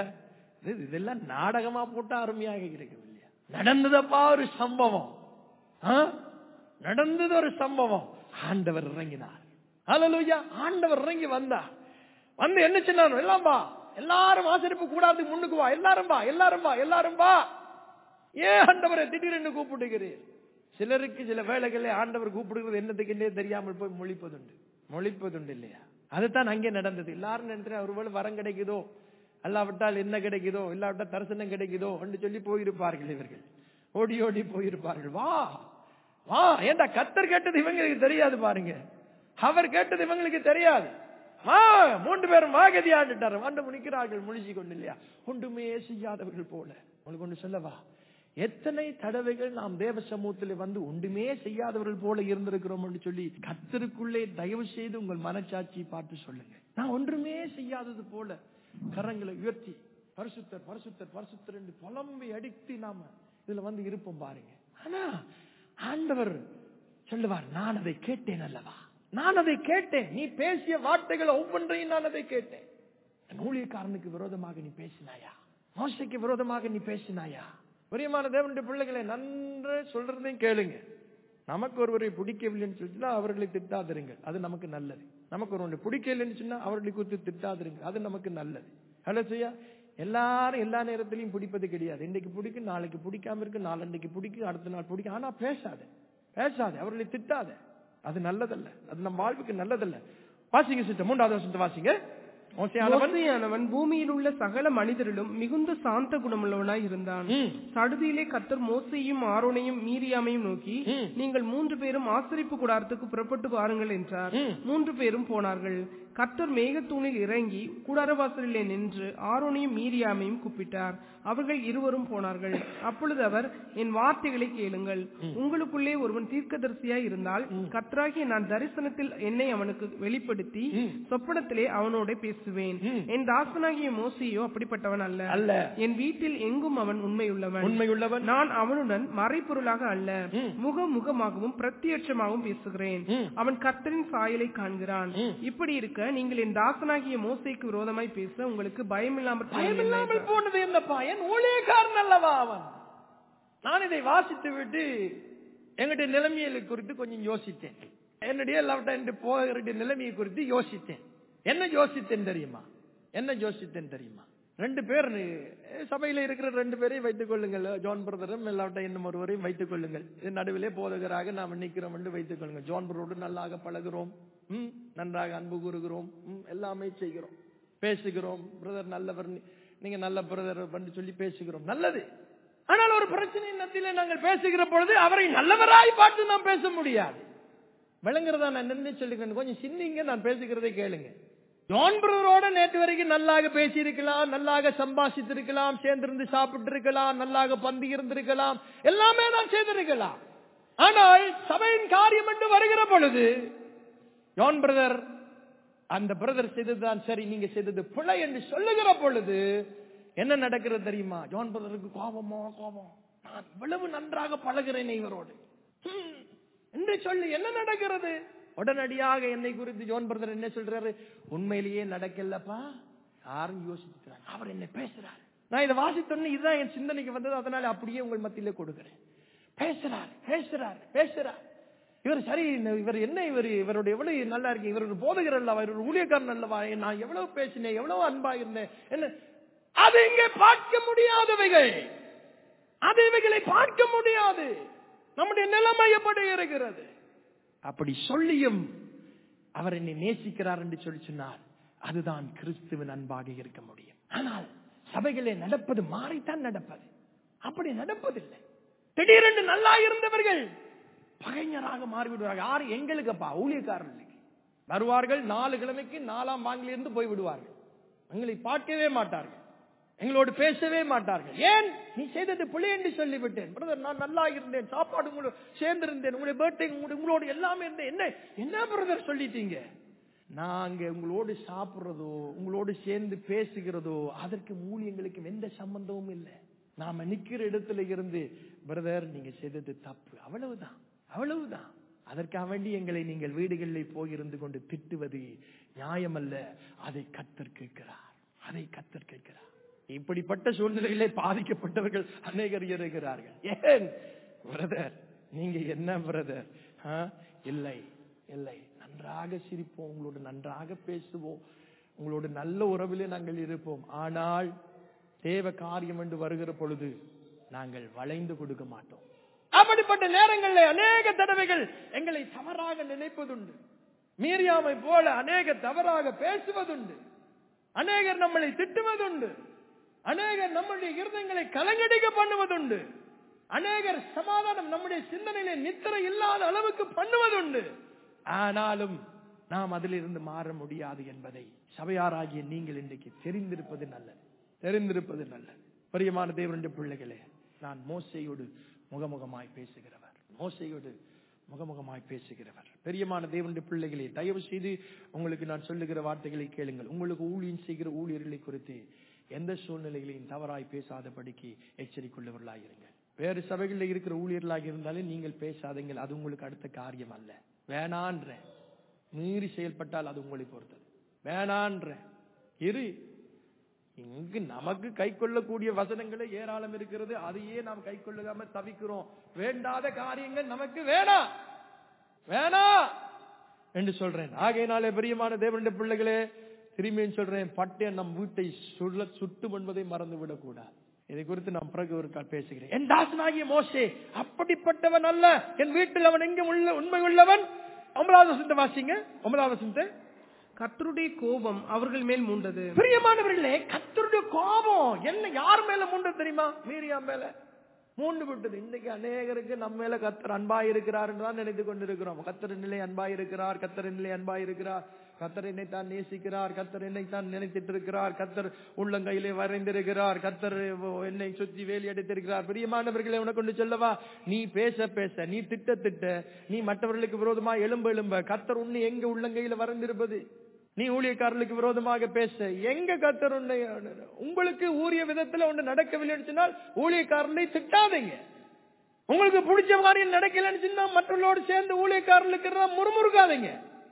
இது- இதெல்லாம் நாடகமா போட்டா அருமையாக இருக்கும் இல்லையா நடந்ததப்பா ஒரு சம்பவம் ஆ? நடந்தது ஒரு சம்பவம் ஆண்டவர் இறங்கினார் ஹalleluya ஆண்டவர் இறங்கி வந்தார் வந்து என்ன சொன்னார் எல்லாம் வா எல்லாரும் ஆசரிப்பு கூடாது முன்னுக்கு வா எல்லாரும் வா எல்லாரும் வா எல்லாரும் வா ஏன் ஆண்டவரை திடீரென்று கூப்பிடுகிறீர் சிலருக்கு சில வேளைகளே ஆண்டவர் கூப்பிடுகிறது என்னத்துக்குன்னே தெரியாமல் போய் மொழிப்பதுண்டு மொழிப்பதுண்டு இல்லையா அதுதான் அங்கே நடந்தது எல்லாரும் நினைக்கிறேன் ஒருவேளை வரம் கிடைக்குதோ அல்லாவிட்டால் என்ன கிடைக்குதோ இல்லாவிட்டால் தரிசனம் கிடைக்குதோ என்று சொல்லி போயிருப்பார்கள் இவர்கள் ஓடி ஓடி போயிருப்பார்கள் வா வா ஏண்டா கத்தர் கேட்டது இவங்களுக்கு தெரியாது பாருங்க அவர் கேட்டது இவங்களுக்கு தெரியாது வா மூன்று பேரும் வாகதி ஆண்டுட்டாரு வந்து முனிக்கிறார்கள் முழிச்சு கொண்டு இல்லையா ஒன்றுமே செய்யாதவர்கள் போல உங்களுக்கு ஒன்று சொல்லவா எத்தனை தடவைகள் நாம் தேவ சமூகத்தில் வந்து ஒன்றுமே செய்யாதவர்கள் போல இருந்திருக்கிறோம் என்று சொல்லி கத்தருக்குள்ளே தயவு செய்து உங்கள் மனச்சாட்சியை பார்த்து சொல்லுங்க நான் ஒன்றுமே செய்யாதது போல கரங்களை உயர்த்தி பரிசுத்தர் பரிசுத்தர் பரிசுத்தர் என்று புலம்பி அடித்து நாம இதுல வந்து இருப்போம் பாருங்க ஆனா ஆண்டவர் சொல்லுவார் நான் அதை கேட்டேன் அல்லவா நான் அதை கேட்டேன் நீ பேசிய வார்த்தைகள் ஒவ்வொன்றையும் நான் அதை கேட்டேன் என் ஊழியக்காரனுக்கு விரோதமாக நீ பேசினாயா மோசைக்கு விரோதமாக நீ பேசினாயா பிரியமான தேவனுடைய பிள்ளைகளை நன்று சொல்றதையும் கேளுங்க நமக்கு ஒருவரை பிடிக்கவில்லைன்னு சொல்லிச்சுன்னா அவர்களை திட்டாதிருங்கள் அது நமக்கு நல்லது நமக்கு ஒருவரை பிடிக்கலைன்னு சொன்னா அவர்களை குறித்து திட்டாதிருங்கள் அது நமக்கு நல்லது ஹலோ செய்யா எல்லாரும் எல்லா நேரத்திலையும் பிடிப்பது கிடையாது இன்னைக்கு பிடிக்கும் நாளைக்கு பிடிக்காம இருக்கு நாளன்னைக்கு பிடிக்கும் அடுத்த நாள் பிடிக்கும் ஆனா பேசாத பேசாத அவர்களை திட்டாத அது நல்லதல்ல அது நம் வாழ்வுக்கு நல்லதல்ல வாசிங்க சிஸ்டர் மூன்றாவது வருஷத்தை வாசிங்க மோசையானவன் மோசையானவன் பூமியில் உள்ள சகல மனிதரிலும் மிகுந்த சாந்த குணமுள்ளவனாய் இருந்தான் ம். சடுதியிலே கர்த்தர் மோசையும் ஆரோனையும் மீரியாமையும் நோக்கி ம். நீங்கள் மூன்று பேரும் ஆசரிப்பு கூடாரத்துக்கு புறப்பட்டு வாருங்கள் என்றார் ம். மூன்று பேரும் போனார்கள் கர்த்தர் மேகத்தூணில் இறங்கி கூடாரவாசலிலே நின்று ஆரோனையும் மீரியாமையும் கூப்பிட்டார் அவர்கள் இருவரும் போனார்கள் அப்பொழுது அவர் என் வார்த்தைகளை கேளுங்கள் உங்களுக்குள்ளே ஒருவன் தீர்க்கதரிசியாய் இருந்தால் கர்த்தராகிய நான் தரிசனத்தில் என்னை அவனுக்கு வெளிப்படுத்தி சொப்பனத்திலே அவனோட பேசுவேன் என் தாசனாகிய மோசையோ அப்படிப்பட்டவன் அல்ல அல்ல என் வீட்டில் எங்கும் அவன் உண்மையுள்ளவன் உண்மையுள்ளவன் நான் அவனுடன் மறைபொருளாக அல்ல முக முகமாகவும் பிரத்யட்சமாகவும் பேசுகிறேன் ம். அவன் கர்த்தரின் சாயலை காண்கிறான் இப்படி இருக்க நீங்கள் என் தாசனாகிய மோசைக்கு விரோதமாய் பேச உங்களுக்கு பயமில்லாமற் போனது என்ன பயமில்லாமல் போனது என்னப்பா என் ஊழியக்காரன் அல்லவா அவன் நான் இதை வாசித்து விட்டு எங்களுடைய நிலைமையை குறித்து கொஞ்சம் யோசித்தேன் என்னுடைய லவ்ட போகிற நிலைமையை குறித்து யோசித்தேன் என்ன யோசித்தேன் தெரியுமா என்ன யோசித்தேன் தெரியுமா ரெண்டு பேர் அஹ், சபையில இருக்கிற ரெண்டு பேரையும் வைத்துக் கொள்ளுங்கள் ஜான் பிரதரும் இல்லாவிட்ட இன்னும் ஒருவரையும் வைத்துக் கொள்ளுங்கள் இது நடுவிலே போதகராக நாம் நிற்கிறோம் என்று வைத்துக் கொள்ளுங்கள் ஜான் பிரதரோடு நல்லாக பழகுறோம் ம், நன்றாக அன்பு கூறுகிறோம் ம், எல்லாமே செய்கிறோம் பேசுகிறோம் பிரதர் நல்லவர் நீ- நீங்க நல்ல பிரதர் பண்ணி சொல்லி பேசுகிறோம் நல்லது ஆனால் ஒரு பிரச்சனையின் மத்தியிலே நாங்கள் பேசுகிற பொழுது அவரை நல்லவராய் பார்த்து நாம் பேச முடியாது விளங்குறதா நான் நின்று சொல்லிக்கிறேன் கொஞ்சம் சிந்திங்க நான் பேசுகிறதை கேளுங்க ஜான் பிரதரோட நேற்று வரைக்கும் நல்லாக பேசி இருக்கலாம் நல்லாக சம்பாஷித்திருக்கலாம் சேர்ந்திருந்து சாப்பிட்டு இருக்கலாம் நல்லாக பந்தி இருந்திருக்கலாம் எல்லாமே நான் செய்திருக்கலாம் ஆனால் சபையின் காரியம் என்று வருகிற பொழுது ஜான் பிரதர் அந்த பிரதர் செய்ததுதான் சரி நீங்க செய்தது பிழை என்று சொல்லுகிற பொழுது என்ன நடக்கிறது தெரியுமா ஜான் பிரதருக்கு கோபமோ கோபம் நான் இவ்வளவு நன்றாக பழகிறேனே இவரோடு ஹம், என்று சொல்லி என்ன நடக்கிறது உடனடியாக என்னை குறித்து ஜோன் பிரதர் என்ன சொல்றாரு உண்மையிலேயே நடக்கலப்பா யாரும் யோசிச்சுக்கிறாங்க அவர் என்ன பேசுறாரு நான் இதை வாசித்தோன்னு இதுதான் என் சிந்தனைக்கு வந்தது அதனால அப்படியே உங்கள் மத்தியிலே கொடுக்கிறேன் பேசுறார் பேசுறார் பேசுறார் இவர் சரி இந்த- இவர் என்ன இவர் இவரோட எவ்வளவு நல்லா இருக்கு இவர் ஒரு போதகர் அல்லவா இவர் ஒரு ஊழியக்காரன் அல்லவா நான் எவ்வளவு பேசினேன் எவ்வளவு அன்பா இருந்தேன் என்ன அது இங்கே பார்க்க முடியாதவைகள் அது இவைகளை பார்க்க முடியாது நம்முடைய நிலைமை எப்படி இருக்கிறது அப்படி சொல்லியும் அவர் என்னை நேசிக்கிறார் என்று சொல்லி சொன்னார் அதுதான் கிறிஸ்துவின் அன்பாக இருக்க முடியும் ஆனால் சபைகளே நடப்பது மாறித்தான் நடப்பது அப்படி நடப்பதில்லை திடீரென்று நல்லா இருந்தவர்கள் பகைஞராக மாறிவிடுவார்கள் யார் எங்களுக்குப்பா ஊழியக்காரர்களுக்கு வருவார்கள் நாலு கிழமைக்கு நாலாம் வாங்கிலிருந்து போய் விடுவார்கள் எங்களை பார்க்கவே மாட்டார்கள் எங்களோடு பேசவே மாட்டார்கள் ஏன் நீ செய்தது பிள்ளை என்று சொல்லிவிட்டேன் பிரதர் நான் நல்லா இருந்தேன் சாப்பாடு உங்களோட சேர்ந்திருந்தேன் உங்களுடைய பர்த்டே உங்களோடு எல்லாமே இருந்தேன் என்ன என்ன பிரதர் சொல்லிட்டீங்க நாங்க உங்களோடு சாப்பிடுறதோ உங்களோடு சேர்ந்து பேசுகிறதோ அதற்கு மூலியங்களுக்கு எந்த சம்பந்தமும் இல்லை நாம நிக்கிற இடத்துல இருந்து பிரதர் நீங்க செய்தது தப்பு அவ்வளவுதான் அவ்வளவுதான் அதற்காக வேண்டி எங்களை நீங்கள் வீடுகளில் போயிருந்து கொண்டு திட்டுவது நியாயமல்ல அதை கத்தர் கேட்கிறார் அதை கத்தர் கேட்கிறார் இப்படிப்பட்ட சூழ்நிலையிலே பாதிக்கப்பட்டவர்கள் அநேகர் இருக்கிறார்கள் ஏன் பிரதர் நீங்க என்ன பிரதர் இல்லை இல்லை நன்றாக சிரிப்போம் உங்களோடு நன்றாக பேசுவோம் உங்களோடு நல்ல உறவிலே நாங்கள் இருப்போம் ஆனால் தேவ காரியம் என்று வருகிற பொழுது நாங்கள் வளைந்து கொடுக்க மாட்டோம் அப்படிப்பட்ட நேரங்களில் அநேக தடவைகள் எங்களை தவறாக நினைப்பதுண்டு மீறியாமை போல அநேக தவறாக பேசுவதுண்டு அநேகர் நம்மளை திட்டுவதுண்டு அநேகர் நம்முடைய இருதயங்களை கலங்கடிக்க பண்ணுவதுண்டு அநேகர் சமாதானம் நம்முடைய சிந்தனையிலே நித்திரை இல்லாத அளவுக்கு பண்ணுவதுண்டு ஆனாலும் நாம் அதிலிருந்து மாற முடியாது என்பதை சபையாராகிய நீங்கள் இன்றைக்கு தெரிந்திருப்பது நல்லது தெரிந்திருப்பது நல்லது பிரியமான தேவனுடைய பிள்ளைகளே நான் மோசையோடு முகமுகமாய் பேசுகிறவர் மோசையோடு முகமுகமாய் பேசுகிறவர் பெரியமான தேவனுடைய பிள்ளைகளே தயவு செய்து உங்களுக்கு நான் சொல்லுகிற வார்த்தைகளை கேளுங்கள் உங்களுக்கு ஊழியம் செய்கிற ஊழியர்களை குறித்து எந்த சூழ்நிலைகளையும் தவறாய் பேசாதபடிக்கு எச்சரிக்கையுள்ளவர்களாக இருங்கள் வேறு சபைகளில் இருக்கிற ஊழியர்களாக இருந்தாலும் நீங்கள் பேசாதீங்கள் அது உங்களுக்கு அடுத்த காரியம் அல்ல வேணான்ற மீறி செயல்பட்டால் அது உங்களை பொறுத்தது வேணான்ற இரு இங்கு நமக்கு கை கொள்ளக்கூடிய வசனங்களே ஏராளம் இருக்கிறது அதையே நாம் கை கொள்ளாம தவிக்கிறோம் வேண்டாத காரியங்கள் நமக்கு வேணாம் வேணாம் என்று சொல்றேன் ஆகையினாலே பிரியமான தேவனுடைய பிள்ளைகளே திரும்பியும் சொல்றேன் பட்டயம் நம் வீட்டை சுள்ள சுட்டும் என்பதை மறந்து விடக்கூடாது இதை குறித்து நான் பிறகு ஒரு கால் பேசுகிறேன் என் தாசனாகிய மோசே அப்படிப்பட்டவன் அல்ல என் வீட்டில் அவன் எங்க உள்ள உண்மை உள்ளவன் ஒன்பதாவது வசனத்தை வாசிங்க ஒன்பதாவது வசனத்தை கர்த்தருடைய கோபம் அவர்கள் மேல் மூண்டது பிரியமானவர்களே கத்தருடைய கோபம் என்ன யார் மேல மூண்டு தெரியுமா மீரியா மேல மூண்டு விட்டது இன்னைக்கு அநேகருக்கு நம்ம மேல கத்தர் அன்பாய் இருக்கிறார் தான் நினைத்து கொண்டிருக்கிறோம் கத்தர் நிலை அன்பாய் இருக்கிறார் கத்தர் நிலை அன்பாய் இருக்கிறார் கத்தர் என்னை தான் நேசிக்கிறார் கத்தர் என்னை தான் நினைத்திட்டு இருக்கிறார் கத்தர் உள்ளங்கையிலே வரைந்திருக்கிறார் கத்தர் என்னை சுத்தி வேலி அடித்திருக்கிறார் பிரியமானவர்களை உனக்கு கொண்டு சொல்லவா நீ பேச பேச நீ திட்ட திட்ட நீ மற்றவர்களுக்கு விரோதமா எலும்ப எலும்ப கத்தர் உன்னை எங்க உள்ளங்கையில வரைந்திருப்பது நீ ஊழியக்காரர்களுக்கு விரோதமாக பேச எங்க கத்தர் உன்னை உங்களுக்கு ஊரிய விதத்துல ஒன்று நடக்கவில்லைன்னு சொன்னால் ஊழியக்காரர்களை திட்டாதீங்க உங்களுக்கு பிடிச்ச மாதிரி நடக்கலன்னு சொன்னா மற்றவர்களோடு சேர்ந்து ஊழியக்காரர்களுக்கு எல்லாம் முறுமுறுக்காதீங்க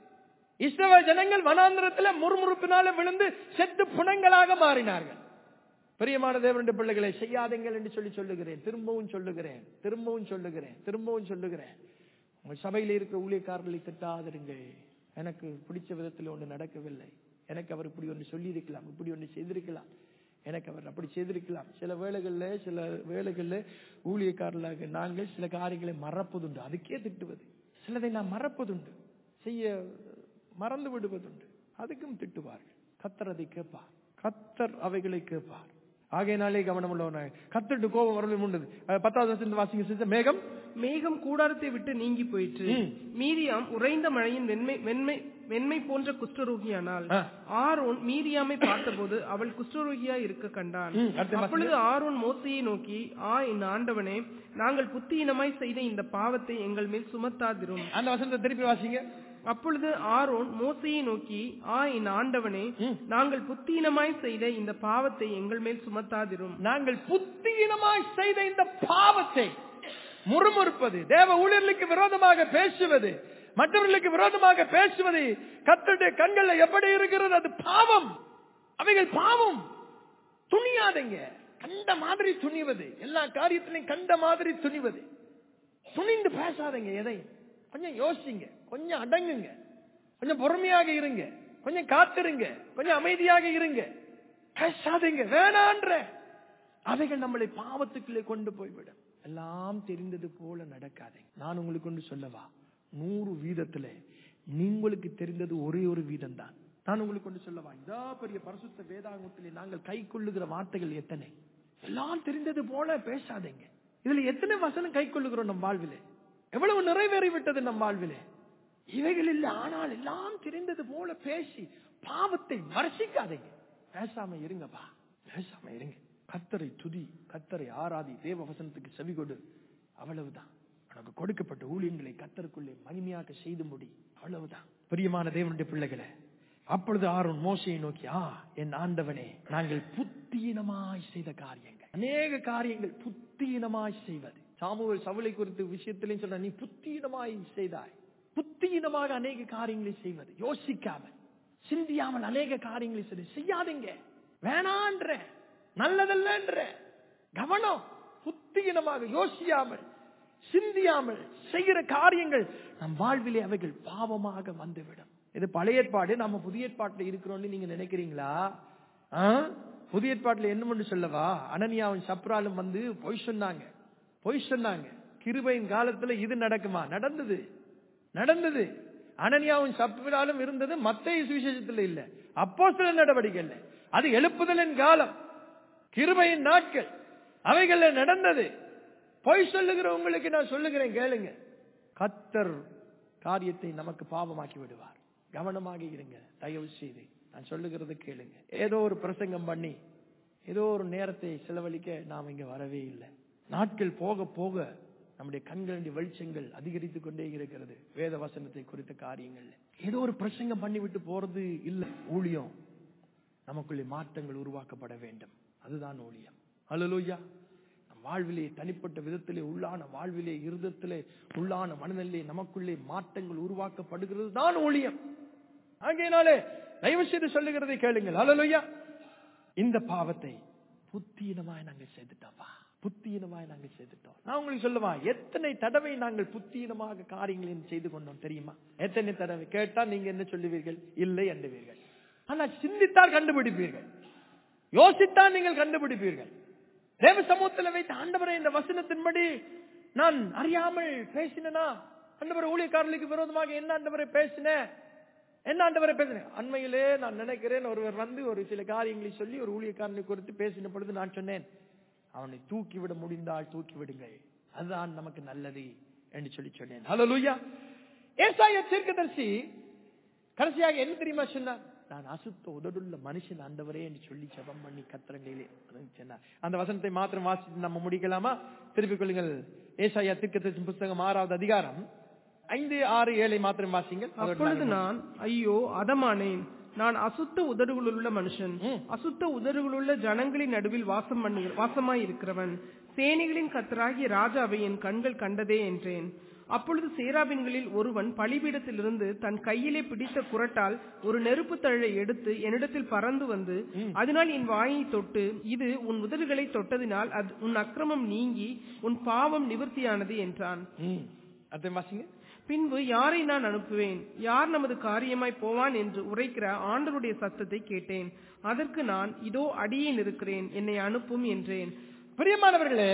இஸ்ரவ ஜனங்கள் வனாந்திரத்துல முறுமுறுப்பினால விழுந்து செத்து புணங்களாக மாறினார்கள் பிரியமான தேவனுடைய பிள்ளைகளை செய்யாதீங்கள் என்று சொல்லி சொல்லுகிறேன் திரும்பவும் சொல்லுகிறேன் திரும்பவும் சொல்லுகிறேன் திரும்பவும் சொல்லுகிறேன் உங்கள் சபையில் இருக்கிற ஊழியக்காரர்களை திட்டாதிருங்கள் எனக்கு பிடிச்ச விதத்தில் ஒன்று நடக்கவில்லை எனக்கு அவர் இப்படி ஒன்று சொல்லியிருக்கலாம் இப்படி ஒன்று செய்திருக்கலாம் எனக்கு அவர் அப்படி செய்திருக்கலாம் சில வேளைகளில் சில வேளைகளில் ஊழியக்காரர்களாக நாங்கள் சில காரியங்களை மறப்பதுண்டு அதுக்கே திட்டுவது சிலதை நான் மறப்பதுண்டு செய்ய மறந்து விடுவதுண்டு அதுக்கும் திட்டுவார்கள் கத்தர் அதை கேட்பார் கத்தர் அவைகளை கேட்பார் ஆகையினாலே கவனம் உள்ளவனாக கத்தட்டு கோபம் வரலும் உண்டது அஹ் பத்தாவது வருஷம் வாசிங்க சிஸ்டர் மேகம் மேகம் கூடாரத்தை விட்டு நீங்கி போயிற்று ம். மீரியாம் உறைந்த மழையின் வெண்மை வெண்மை வெண்மை போன்ற குஷ்டரோகியானால் ஆ. ஆரோன் மீரியாமை பார்த்தபோது அவள் குஷ்டரோகியா இருக்க கண்டான் ம், அடுத்த வாசிங்க. அப்பொழுது ஆரோன் மோசையை நோக்கி ஆ என் ஆண்டவனே நாங்கள் புத்தியினமாய் செய்த இந்த பாவத்தை எங்கள் மேல் சுமத்தாதிரும் அந்த வசனத்தை திருப்பி வாசிங்க அப்பொழுது ஆரோன் மோசையை நோக்கி ஆ என் ஆண்டவனே ம். நாங்கள் புத்தியினமாய் செய்த இந்த பாவத்தை எங்கள் மேல் சுமத்தாதிரும் நாங்கள் புத்தியினமாய் செய்த இந்த பாவத்தை முறுமுறுப்பது தேவ ஊழியர்களுக்கு விரோதமாக பேசுவது மற்றவர்களுக்கு விரோதமாக பேசுவது கத்தருடைய கண்கள்ல எப்படி இருக்கிறது அது பாவம் அவைகள் பாவம் துணியாதீங்க கண்ட மாதிரி துணிவது எல்லா காரியத்திலையும் கண்ட மாதிரி துணிவது துணிந்து பேசாதீங்க எதை கொஞ்சம் யோசிங்க கொஞ்சம் அடங்குங்க கொஞ்சம் பொறுமையாக இருங்க கொஞ்சம் காத்திருங்க கொஞ்சம் அமைதியாக இருங்க பேசாதீங்க வேணான்ற அவைகள் நம்மளை பாவத்துக்குள்ளே கொண்டு போய்விடும் எல்லாம் தெரிந்தது போல நடக்காதீங்க நான் உங்களுக்கு கொண்டு சொல்லவா நூறு வீதத்துல உங்களுக்கு தெரிந்தது ஒரே ஒரு வீதம் தான் நான் உங்களுக்கு கொண்டு சொல்லவா இதா பெரிய பரிசுத்த வேதாங்கத்திலே நாங்கள் கை கொள்ளுகிற வார்த்தைகள் எத்தனை எல்லாம் தெரிந்தது போல பேசாதீங்க இதுல எத்தனை வசனம் கை கொள்ளுகிறோம் நம் வாழ்விலே எவ்வளவு நிறைவேறி விட்டது நம் வாழ்விலே இவைகள் இல்லை ஆனால் எல்லாம் தெரிந்தது போல பேசி பாவத்தை வர்ஷிக்காதீங்க பேசாம இருங்கப்பா பேசாம இருங்க கத்தரை துதி கத்தரை ஆராதி தேவ வசனத்துக்கு செவி கொடு அவ்வளவுதான் உனக்கு கொடுக்கப்பட்ட ஊழியங்களை கத்தருக்குள்ளே மகிமையாக செய்து முடி அவ்வளவுதான் பிரியமான தேவனுடைய பிள்ளைகளே அப்பொழுது ஆரோன் மோசையை நோக்கி ஆ என் ஆண்டவனே நாங்கள் புத்தீனமாய் செய்த காரியங்கள் அநேக காரியங்கள் புத்தீனமாய் செய்வது சாமுவேல் சவுளை குறித்து விஷயத்திலையும் சொல்ற நீ புத்தீனமாய் செய்தாய் புத்தீனமாக அநேக காரியங்களை செய்வது யோசிக்காமல் சிந்தியாமல் அநேக காரியங்களை செய்து செய்யாதீங்க வேணான்ற நல்லதல்லன்ற கவனம் புத்தீனமாக யோசியாமல் சிந்தியாமல் செய்கிற காரியங்கள் நம் வாழ்விலே அவைகள் பாவமாக வந்துவிடும் இது பழைய ஏற்பாடு நம்ம புதிய ஏற்பாட்டில் இருக்கிறோம்னு நீங்க நினைக்கிறீங்களா ஆ? புதிய ஏற்பாட்டில் என்னமென்று சொல்லவா அனனியாவும் சப்ராலும் வந்து பொய் சொன்னாங்க பொய் சொன்னாங்க கிருபையின் காலத்துல இது நடக்குமா நடந்தது நடந்தது அனனியாவும் சப்ராலும் இருந்தது மத்திய சுவிசேஷத்துல இல்ல அப்போ சில நடவடிக்கை இல்லை அது எழுப்புதலின் காலம் கிருபையின் நாட்கள் அவைகள்ல நடந்தது பொய் சொல்லுகிற உங்களுக்கு நான் சொல்லுகிறேன் கேளுங்க கத்தர் காரியத்தை நமக்கு பாவமாக்கி விடுவார் கவனமாக இருங்க தயவு செய்து நான் சொல்லுகிறது கேளுங்க ஏதோ ஒரு பிரசங்கம் பண்ணி ஏதோ ஒரு நேரத்தை செலவழிக்க நாம் இங்க வரவே இல்லை நாட்கள் போக போக நம்முடைய கண்களுடைய வெளிச்சங்கள் அதிகரித்துக் கொண்டே இருக்கிறது வேத வசனத்தை குறித்த காரியங்கள் ஏதோ ஒரு பிரசங்கம் பண்ணிவிட்டு போறது இல்லை ஊழியம் நமக்குள்ளே மாற்றங்கள் உருவாக்கப்பட வேண்டும் அதுதான் ஊழியம் அல்லலூயா நம் வாழ்விலே தனிப்பட்ட விதத்திலே உள்ளான வாழ்விலே இருதத்திலே உள்ளான மனதிலே நமக்குள்ளே மாற்றங்கள் உருவாக்கப்படுகிறது தான் ஊழியம் ஆகையினாலே தயவு செய்து சொல்லுகிறதை கேளுங்கள் அல்லலூயா இந்த பாவத்தை புத்தீனமாய் நாங்கள் செய்துட்டோம்ப்பா புத்தீனமாய் நாங்கள் செய்துட்டோம் நான் உங்களுக்கு சொல்லுவா எத்தனை தடவை நாங்கள் புத்தீனமாக காரியங்களை செய்து கொண்டோம் தெரியுமா எத்தனை தடவை கேட்டா நீங்க என்ன சொல்லுவீர்கள் இல்லை என்றுவீர்கள் ஆனால் சிந்தித்தால் கண்டுபிடிப்பீர்கள் யோசித்தால் நீங்கள் கண்டுபிடிப்பீர்கள் தேவ சமூகத்தில் வைத்த ஆண்டவரை இந்த வசனத்தின்படி நான் அறியாமல் பேசினா ஆண்டவரை ஊழியக்காரர்களுக்கு விரோதமாக என்ன ஆண்டவரை பேசினேன் என்ன ஆண்டவரை பேசுறேன் அண்மையிலே நான் நினைக்கிறேன் ஒருவர் வந்து ஒரு சில காரியங்களை சொல்லி ஒரு ஊழியக்காரனை குறித்து பேசின பொழுது நான் சொன்னேன் அவனை தூக்கி விட முடிந்தால் தூக்கி விடுங்கள் அதுதான் நமக்கு நல்லது என்று சொல்லி சொன்னேன் ஹலோ லூயா ஏசாய தீர்க்கதரிசி கடைசியாக என்ன தெரியுமா சொன்னார் நான் அசுத்த உதடுள்ள மனுஷன் ஆண்டவரே என்று சொல்லி ஜெபம் பண்ணி கத்திரங்கையிலே சொன்னார் அந்த வசனத்தை மாத்திரம் வாசித்து நம்ம முடிக்கலாமா திருப்பிக் கொள்ளுங்கள் ஏசாயா தீர்க்கதரிசி புஸ்தகம் ஆறாவது அதிகாரம் ஐந்து ஆறு ஏழை மாத்திரம் வாசிங்கள் அதோடு அப்பொழுது நாங்கள் நான் ஐயோ அதமானேன் நான் அசுத்த உதடுகளுள்ள மனுஷன் ம். அசுத்த உதடுகளுள்ள ஜனங்களின் நடுவில் வாசம் பண்ணு வாசமாய் இருக்கிறவன் சேனைகளின் கத்தராகிய ராஜாவை என் கண்கள் கண்டதே என்றேன் அப்பொழுது சேராபின்களில் ஒருவன் பலிபீடத்திலிருந்து தன் கையிலே பிடித்த குரட்டால் ஒரு நெருப்பு தழை எடுத்து என்னிடத்தில் பறந்து வந்து அதனால் என் வாயை தொட்டு இது உன் உதடுகளை தொட்டதினால் அது உன் அக்கிரமம் நீங்கி உன் பாவம் நிவர்த்தியானது என்றான் ம். அடுத்த வாசிங்க பின்பு யாரை நான் அனுப்புவேன் யார் நமது காரியமாய் போவான் என்று உரைக்கிற ஆண்டருடைய சத்தத்தை கேட்டேன் அதற்கு நான் இதோ அடியேன் இருக்கிறேன் என்னை அனுப்பும் என்றேன் பிரியமானவர்களே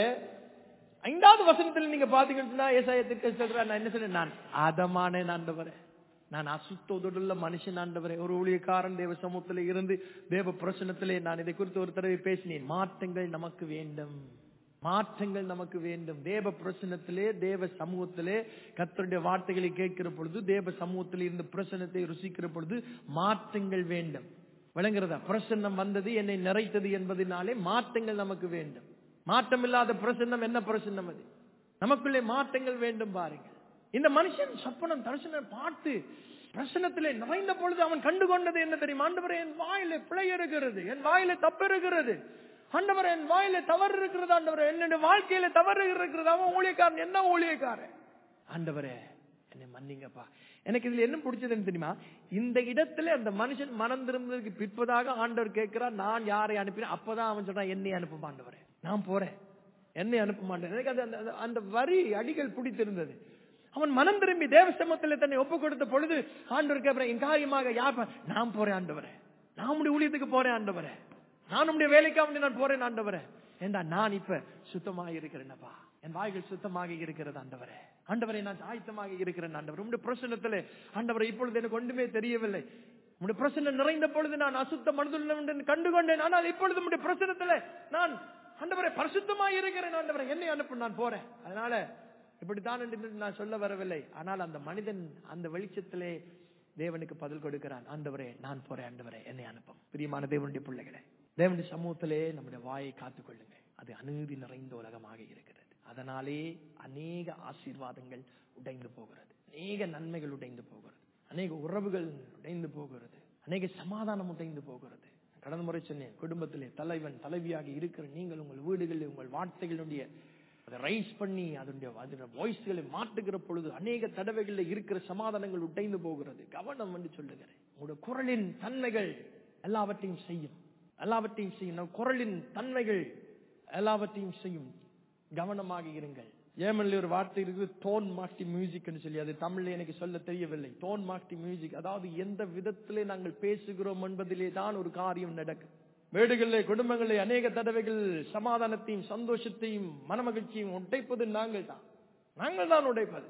ஐந்தாவது வசனத்தில் நீங்க பாத்தீங்கன்னா ஏசாயத்திற்கு சொல்ற நான் என்ன சொல்றேன் நான் ஆதமானேன் ஆண்டவரே நான் அசுத்த உதடுள்ள மனுஷன் ஆண்டவரே ஒரு ஊழியக்காரன் தேவ சமூகத்திலே இருந்து தேவ பிரசனத்திலே நான் இதை குறித்து ஒரு தடவை பேசினேன் மாற்றங்கள் நமக்கு வேண்டும் மாற்றங்கள் நமக்கு வேண்டும் தேவ பிரசனத்திலே தேவ சமூகத்திலே கர்த்தருடைய வார்த்தைகளை கேட்கிற பொழுது தேவ சமூகத்தில் இருந்து பிரசனத்தை ருசிக்கிற பொழுது மாற்றங்கள் வேண்டும் விளங்குறதா பிரசன்னம் வந்தது என்னை நிறைத்தது என்பதனாலே மாற்றங்கள் நமக்கு வேண்டும் மாற்றம் இல்லாத பிரசன்னம் என்ன பிரசன்னம் அது நமக்குள்ளே மாற்றங்கள் வேண்டும் பாருங்கள் இந்த மனுஷன் சொப்பனம் தரிசனம் பார்த்து பிரசனத்திலே நிறைந்த பொழுது அவன் கண்டு கொண்டது என்ன தெரியும் ஆண்டவரே என் வாயிலே பிழை இருக்கிறது என் வாயிலே தப்பு இருக்கிறது ஆண்டவரே என் வாயிலே தவறு இருக்கிறது ஆண்டவரே என்னுடைய வாழ்க்கையில தவறு இருக்கிறது அவன் ஊழியக்காரன் என்ன ஊழியக்காரன் ஆண்டவரே என்னை மன்னிங்கப்பா எனக்கு இதுல என்ன பிடிச்சதுன்னு தெரியுமா இந்த இடத்துல அந்த மனுஷன் மனம் திரும்புவதற்கு பிற்பதாக ஆண்டவர் கேட்கிறார் நான் யாரை அனுப்பினேன் அப்பதான் அவன் சொல்றான் என்னை அனுப்ப ஆண்டவரே நான் போறேன் என்னை அனுப்ப மாட்டேன் எனக்கு அந்த- அந்த- அந்த வரி அடிகள் பிடித்திருந்தது அவன் மனம் திரும்பி தேவசமத்தில் தன்னை ஒப்பு கொடுத்த பொழுது ஆண்டவர் கேட்கிறேன் என் காரியமாக யார் பா- நான் போறேன் ஆண்டவரே நான் உடைய ஊழியத்துக்கு போறேன் ஆண்டவரே நான் உடைய வேலைக்காக வேண்டி நான் போறேன் ஆண்டவரே ஏண்டா நான் இப்ப சுத்தமாக இருக்கிறேனப்பா என் வாய்கள் சுத்தமாக இருக்கிறது ஆண்டவரே ஆண்டவரே நான் ஆயத்தமாக இருக்கிறேன் ஆண்டவர் உங்களுடைய பிரசனத்திலே ஆண்டவரை இப்பொழுது எனக்கு ஒன்றுமே தெரியவில்லை உங்களுடைய பிரசனம் நிறைந்த பொழுது நான் அசுத்த மனதுள்ளவன் என்று கண்டு கொண்டேன் ஆனால் இப்பொழுது உங்களுடைய பிரசனத்திலே நான் ஆண்டவரை பரிசுத்தமாக இருக்கிறேன் ஆண்டவரை என்னை அனுப்பு நான் போறேன் அதனால இப்படித்தான் என்று நான் சொல்ல வரவில்லை ஆனால் அந்த மனிதன் அந்த வெளிச்சத்திலே தேவனுக்கு பதில் கொடுக்கிறான் ஆண்டவரே நான் போறேன் ஆண்டவரே என்னை அனுப்பும் பிரியமான தேவனுடைய பிள்ளைகளே தேவனுடைய சமூகத்திலே நம்முடைய வாயை காத்துக் கொள்ளுங்க அது அநீதி நிறைந்த உலகமாக இருக்கிறது அதனாலே அநேக ஆசீர்வாதங்கள் உடைந்து போகிறது அநேக நன்மைகள் உடைந்து போகிறது அநேக உறவுகள் உடைந்து போகிறது அநேக சமாதானம் உடைந்து போகிறது கடந்த முறை சொன்னேன் குடும்பத்திலே தலைவன் தலைவியாக இருக்கிற நீங்கள் உங்கள் வீடுகளில் உங்கள் வார்த்தைகளுடைய அதை ரைஸ் பண்ணி அதனுடைய அதனுடைய வாய்ஸ்களை மாட்டுகிற பொழுது அநேக தடவைகளில் இருக்கிற சமாதானங்கள் உடைந்து போகிறது கவனம் என்று சொல்லுகிறேன் உங்களுடைய குரலின் தன்மைகள் எல்லாவற்றையும் செய்யும் எல்லாவற்றையும் செய்யும் நம் குரலின் தன்மைகள் எல்லாவற்றையும் செய்யும் கவனமாக இருங்கள் ஏமன்ல ஒரு வார்த்தை இருக்கு டோன் மாட்டி மியூசிக் சொல்லி அது தமிழ்ல எனக்கு சொல்ல தெரியவில்லை டோன் மாட்டி மியூசிக் அதாவது எந்த விதத்திலே நாங்கள் பேசுகிறோம் என்பதிலே தான் ஒரு காரியம் நடக்கும் வீடுகளிலே குடும்பங்களிலே அநேக தடவைகள் சமாதானத்தையும் சந்தோஷத்தையும் மனமகிழ்ச்சியும் உடைப்பது நாங்கள் தான் நாங்கள் தான் உடைப்பது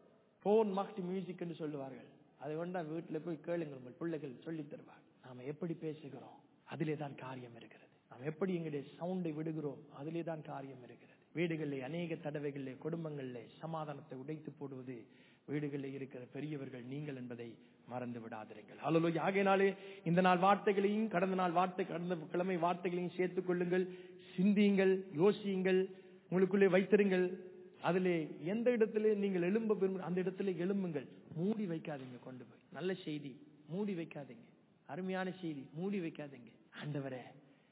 போன் மாட்டி மியூசிக் என்று சொல்லுவார்கள் அதை கொண்டா வீட்டுல போய் கேளுங்கள் உங்கள் பிள்ளைகள் சொல்லித் தருவார் நாம எப்படி பேசுகிறோம் அதிலே தான் காரியம் இருக்கிறது நாம் எப்படி எங்களுடைய சவுண்டை விடுகிறோம் அதிலே தான் காரியம் இருக்கிறது வீடுகளிலே அநேக தடவைகளிலே குடும்பங்களிலே சமாதானத்தை உடைத்து போடுவது வீடுகளில் இருக்கிற பெரியவர்கள் நீங்கள் என்பதை மறந்து விடாதிருங்கள் ஹalleluya ஆகையினாலே இந்த நாள் வார்த்தைகளையும் கடந்த நாள் வார்த்தை கடந்த கிழமை வார்த்தைகளையும் சேர்த்துக் கொள்ளுங்கள் சிந்தியுங்கள் யோசியுங்கள் உங்களுக்குள்ளே வைத்திருங்கள் அதிலே எந்த இடத்திலே நீங்கள் எழும்ப விரும்ப அந்த இடத்திலே எழும்புங்கள் மூடி வைக்காதீங்க கொண்டு போய் நல்ல செய்தி மூடி வைக்காதீங்க அருமையான செய்தி மூடி வைக்காதீங்க ஆண்டவரே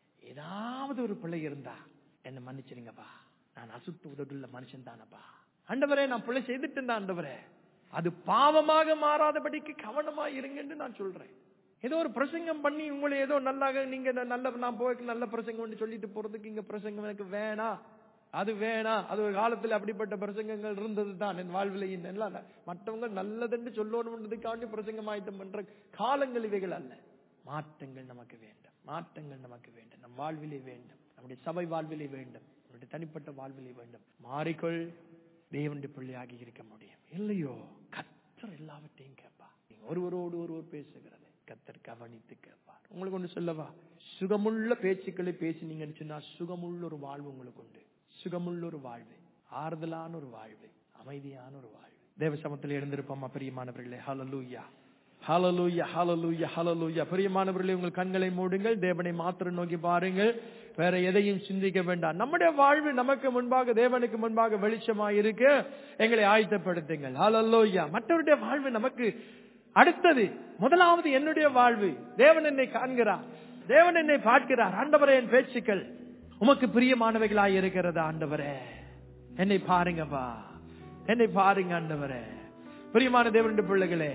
ஏதாவது ஒரு பிள்ளை இருந்தா என்ன மன்னிச்சிருங்கப்பா நான் அசுத்த உதடுள்ள மனுஷன் தானப்பா ஆண்டவரே நான் பிள்ளை செய்துட்டு தான் ஆண்டவரே அது பாவமாக மாறாதபடிக்கு கவனமா இருங்கன்னு நான் சொல்றேன் ஏதோ ஒரு பிரசங்கம் பண்ணி உங்களை ஏதோ நல்லாக நீங்க நல்ல நான் போய் நல்ல பிரசங்கம் சொல்லிட்டு போறதுக்கு இங்க பிரசங்கம் எனக்கு வேணாம் அது வேணாம் அது ஒரு காலத்துல அப்படிப்பட்ட பிரசங்கங்கள் இருந்தது தான் என் வாழ்வில் எல்லாம் மற்றவங்க நல்லதுன்னு சொல்லணுன்றதுக்காண்டி பிரசங்கம் ஆயத்தம் பண்ற காலங்கள் இவைகள் அல்ல மாற்றங்கள் நமக்கு வேண்டும் மாற்றங்கள் நமக்கு வேண்டும் நம் வாழ்விலே வேண்டும் நம்முடைய சபை வாழ்விலே வேண்டும் நம்முடைய தனிப்பட்ட வாழ்விலே வேண்டும் மாறிக்கொள் தேவனுடைய பிள்ளையாகி இருக்க முடியும் இல்லையோ கத்தர் எல்லாவற்றையும் கேட்பா ஒருவரோடு ஒருவர் பேசுகிறது கத்தர் கவனித்து கேட்பார் உங்களுக்கு ஒன்று சொல்லவா சுகமுள்ள பேச்சுக்களை பேசினீங்கன்னு சொன்னா சுகமுள்ள ஒரு வாழ்வு உங்களுக்கு உண்டு சுகமுள்ள ஒரு வாழ்வு ஆறுதலான ஒரு வாழ்வு அமைதியான ஒரு வாழ்வு தேவ சமத்தில் எழுந்திருப்போமா பிரியமானவர்களே ஹalleluya ஹalleluya ஹalleluya ஹalleluya பிரியமானவர்களே உங்கள் கண்களை மூடுங்கள் தேவனை மாத்திரம் நோக்கி பாருங்கள் வேற எதையும் சிந்திக்க வேண்டாம் நம்முடைய வாழ்வு நமக்கு முன்பாக தேவனுக்கு முன்பாக வெளிச்சமாய் இருக்க எங்களை ஆயத்தப்படுத்துங்கள் ஹalleluya மற்றவருடைய வாழ்வு நமக்கு அடுத்தது முதலாவது என்னுடைய வாழ்வு தேவன் என்னை காண்கிறார் தேவன் என்னை பார்க்கிறார் ஆண்டவரே என் பேச்சுக்கள் உமக்கு பிரியமானவைகளாய் இருக்கிறதா ஆண்டவரே என்னை பாருங்கப்பா என்னை பாருங்க ஆண்டவரே பிரியமான தேவனுடைய பிள்ளைகளே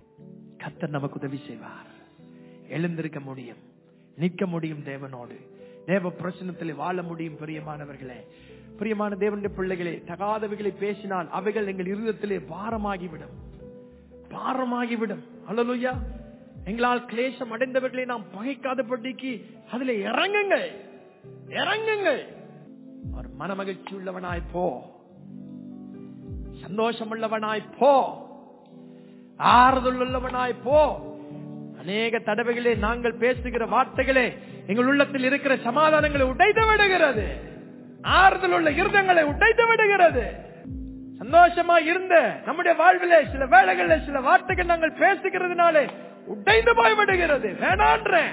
கத்தர் நமக்கு உதவி செய்வார் எழுந்திருக்க முடியும் நிற்க முடியும் தேவனோடு தேவ பிரசனத்தில் வாழ முடியும் பிரியமானவர்களே பிரியமான தேவனுடைய பிள்ளைகளே தகாதவைகளை பேசினால் அவைகள் எங்கள் இருதயத்திலே பாரமாகிவிடும் பாரமாகிவிடும் அல்லலுயா எங்களால் கிளேசம் அடைந்தவர்களை நாம் பகைக்காதபடிக்கு அதில் இறங்குங்கள் இறங்குங்கள் ஒரு மனமகிழ்ச்சி உள்ளவனாய் போ சந்தோஷம் உள்ளவனாய் போ ஆறுதல் உள்ளவனாய் போ அநேக தடவைகளே நாங்கள் பேசுகிற வார்த்தைகளே எங்கள் உள்ளத்தில் இருக்கிற சமாதானங்களை உடைத்து விடுகிறது ஆறுதல் உள்ள இருதங்களை உடைத்து விடுகிறது சந்தோஷமா இருந்த நம்முடைய வாழ்விலே சில வேளைகள்ல சில வார்த்தைகள் நாங்கள் பேசுகிறதுனாலே உடைந்து போய் விடுகிறது வேணான்றேன்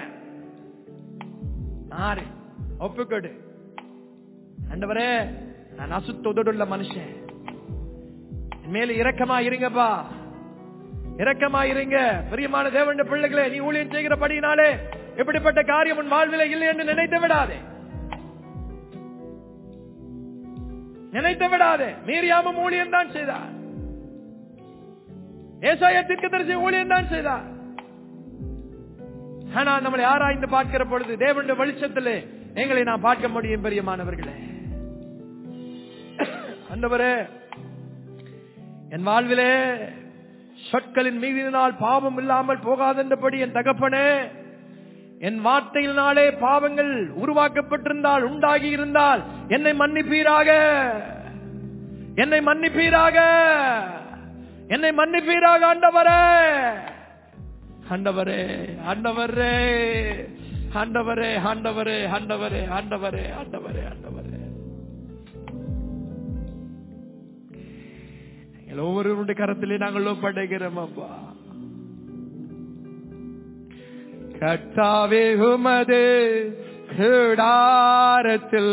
ஆறு ஒப்புக்கொடு ஆண்டவரே நான் அசுத்த உதடுள்ள மனுஷன் என் மேல இரக்கமா இருங்கப்பா இரக்கமா இருங்க பிரியமான தேவனுடைய பிள்ளைகளே நீ ஊழியம் செய்கிறபடினாலே எப்படிப்பட்ட காரியம் உன் வாழ்வில இல்லை என்று நினைத்து விடாதே நினைத்து விடாதே மீறியாம ஊழியம் தான் செய்தார் ஏசாயத்திற்கு தெரிஞ்ச ஊழியம் தான் செய்தார் ஆனா நம்மளை ஆராய்ந்து பார்க்கிற பொழுது தேவனுடைய வெளிச்சத்திலே எங்களை நான் பார்க்க முடியும் பெரியமானவர்களே அந்தவரே என் வாழ்விலே சொற்களின் மீதினால் பாவம் இல்லாமல் போகாதென்றபடி என் தகப்பனே என் வார்த்தையினாலே பாவங்கள் உருவாக்கப்பட்டிருந்தால் உண்டாகி இருந்தால் என்னை மன்னிப்பீராக என்னை மன்னிப்பீராக என்னை மன்னிப்பீராக ஆண்டவரே ஆண்டவரே ஆண்டவரே ஆண்டவரே ஆண்டவரே ஆண்டவரே ஆண்டவரே ஆண்டவரே ஆண்டவரே எங்கள் ஒவ்வொருவருடைய கரத்திலே நாங்கள் ஒப்படைக்கிறோம் அப்பா கட்டாவே உமது கிடாரத்தில்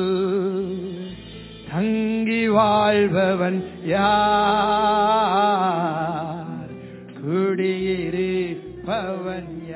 தங்கி வாழ்பவன் யார் குடியிருப்பவன்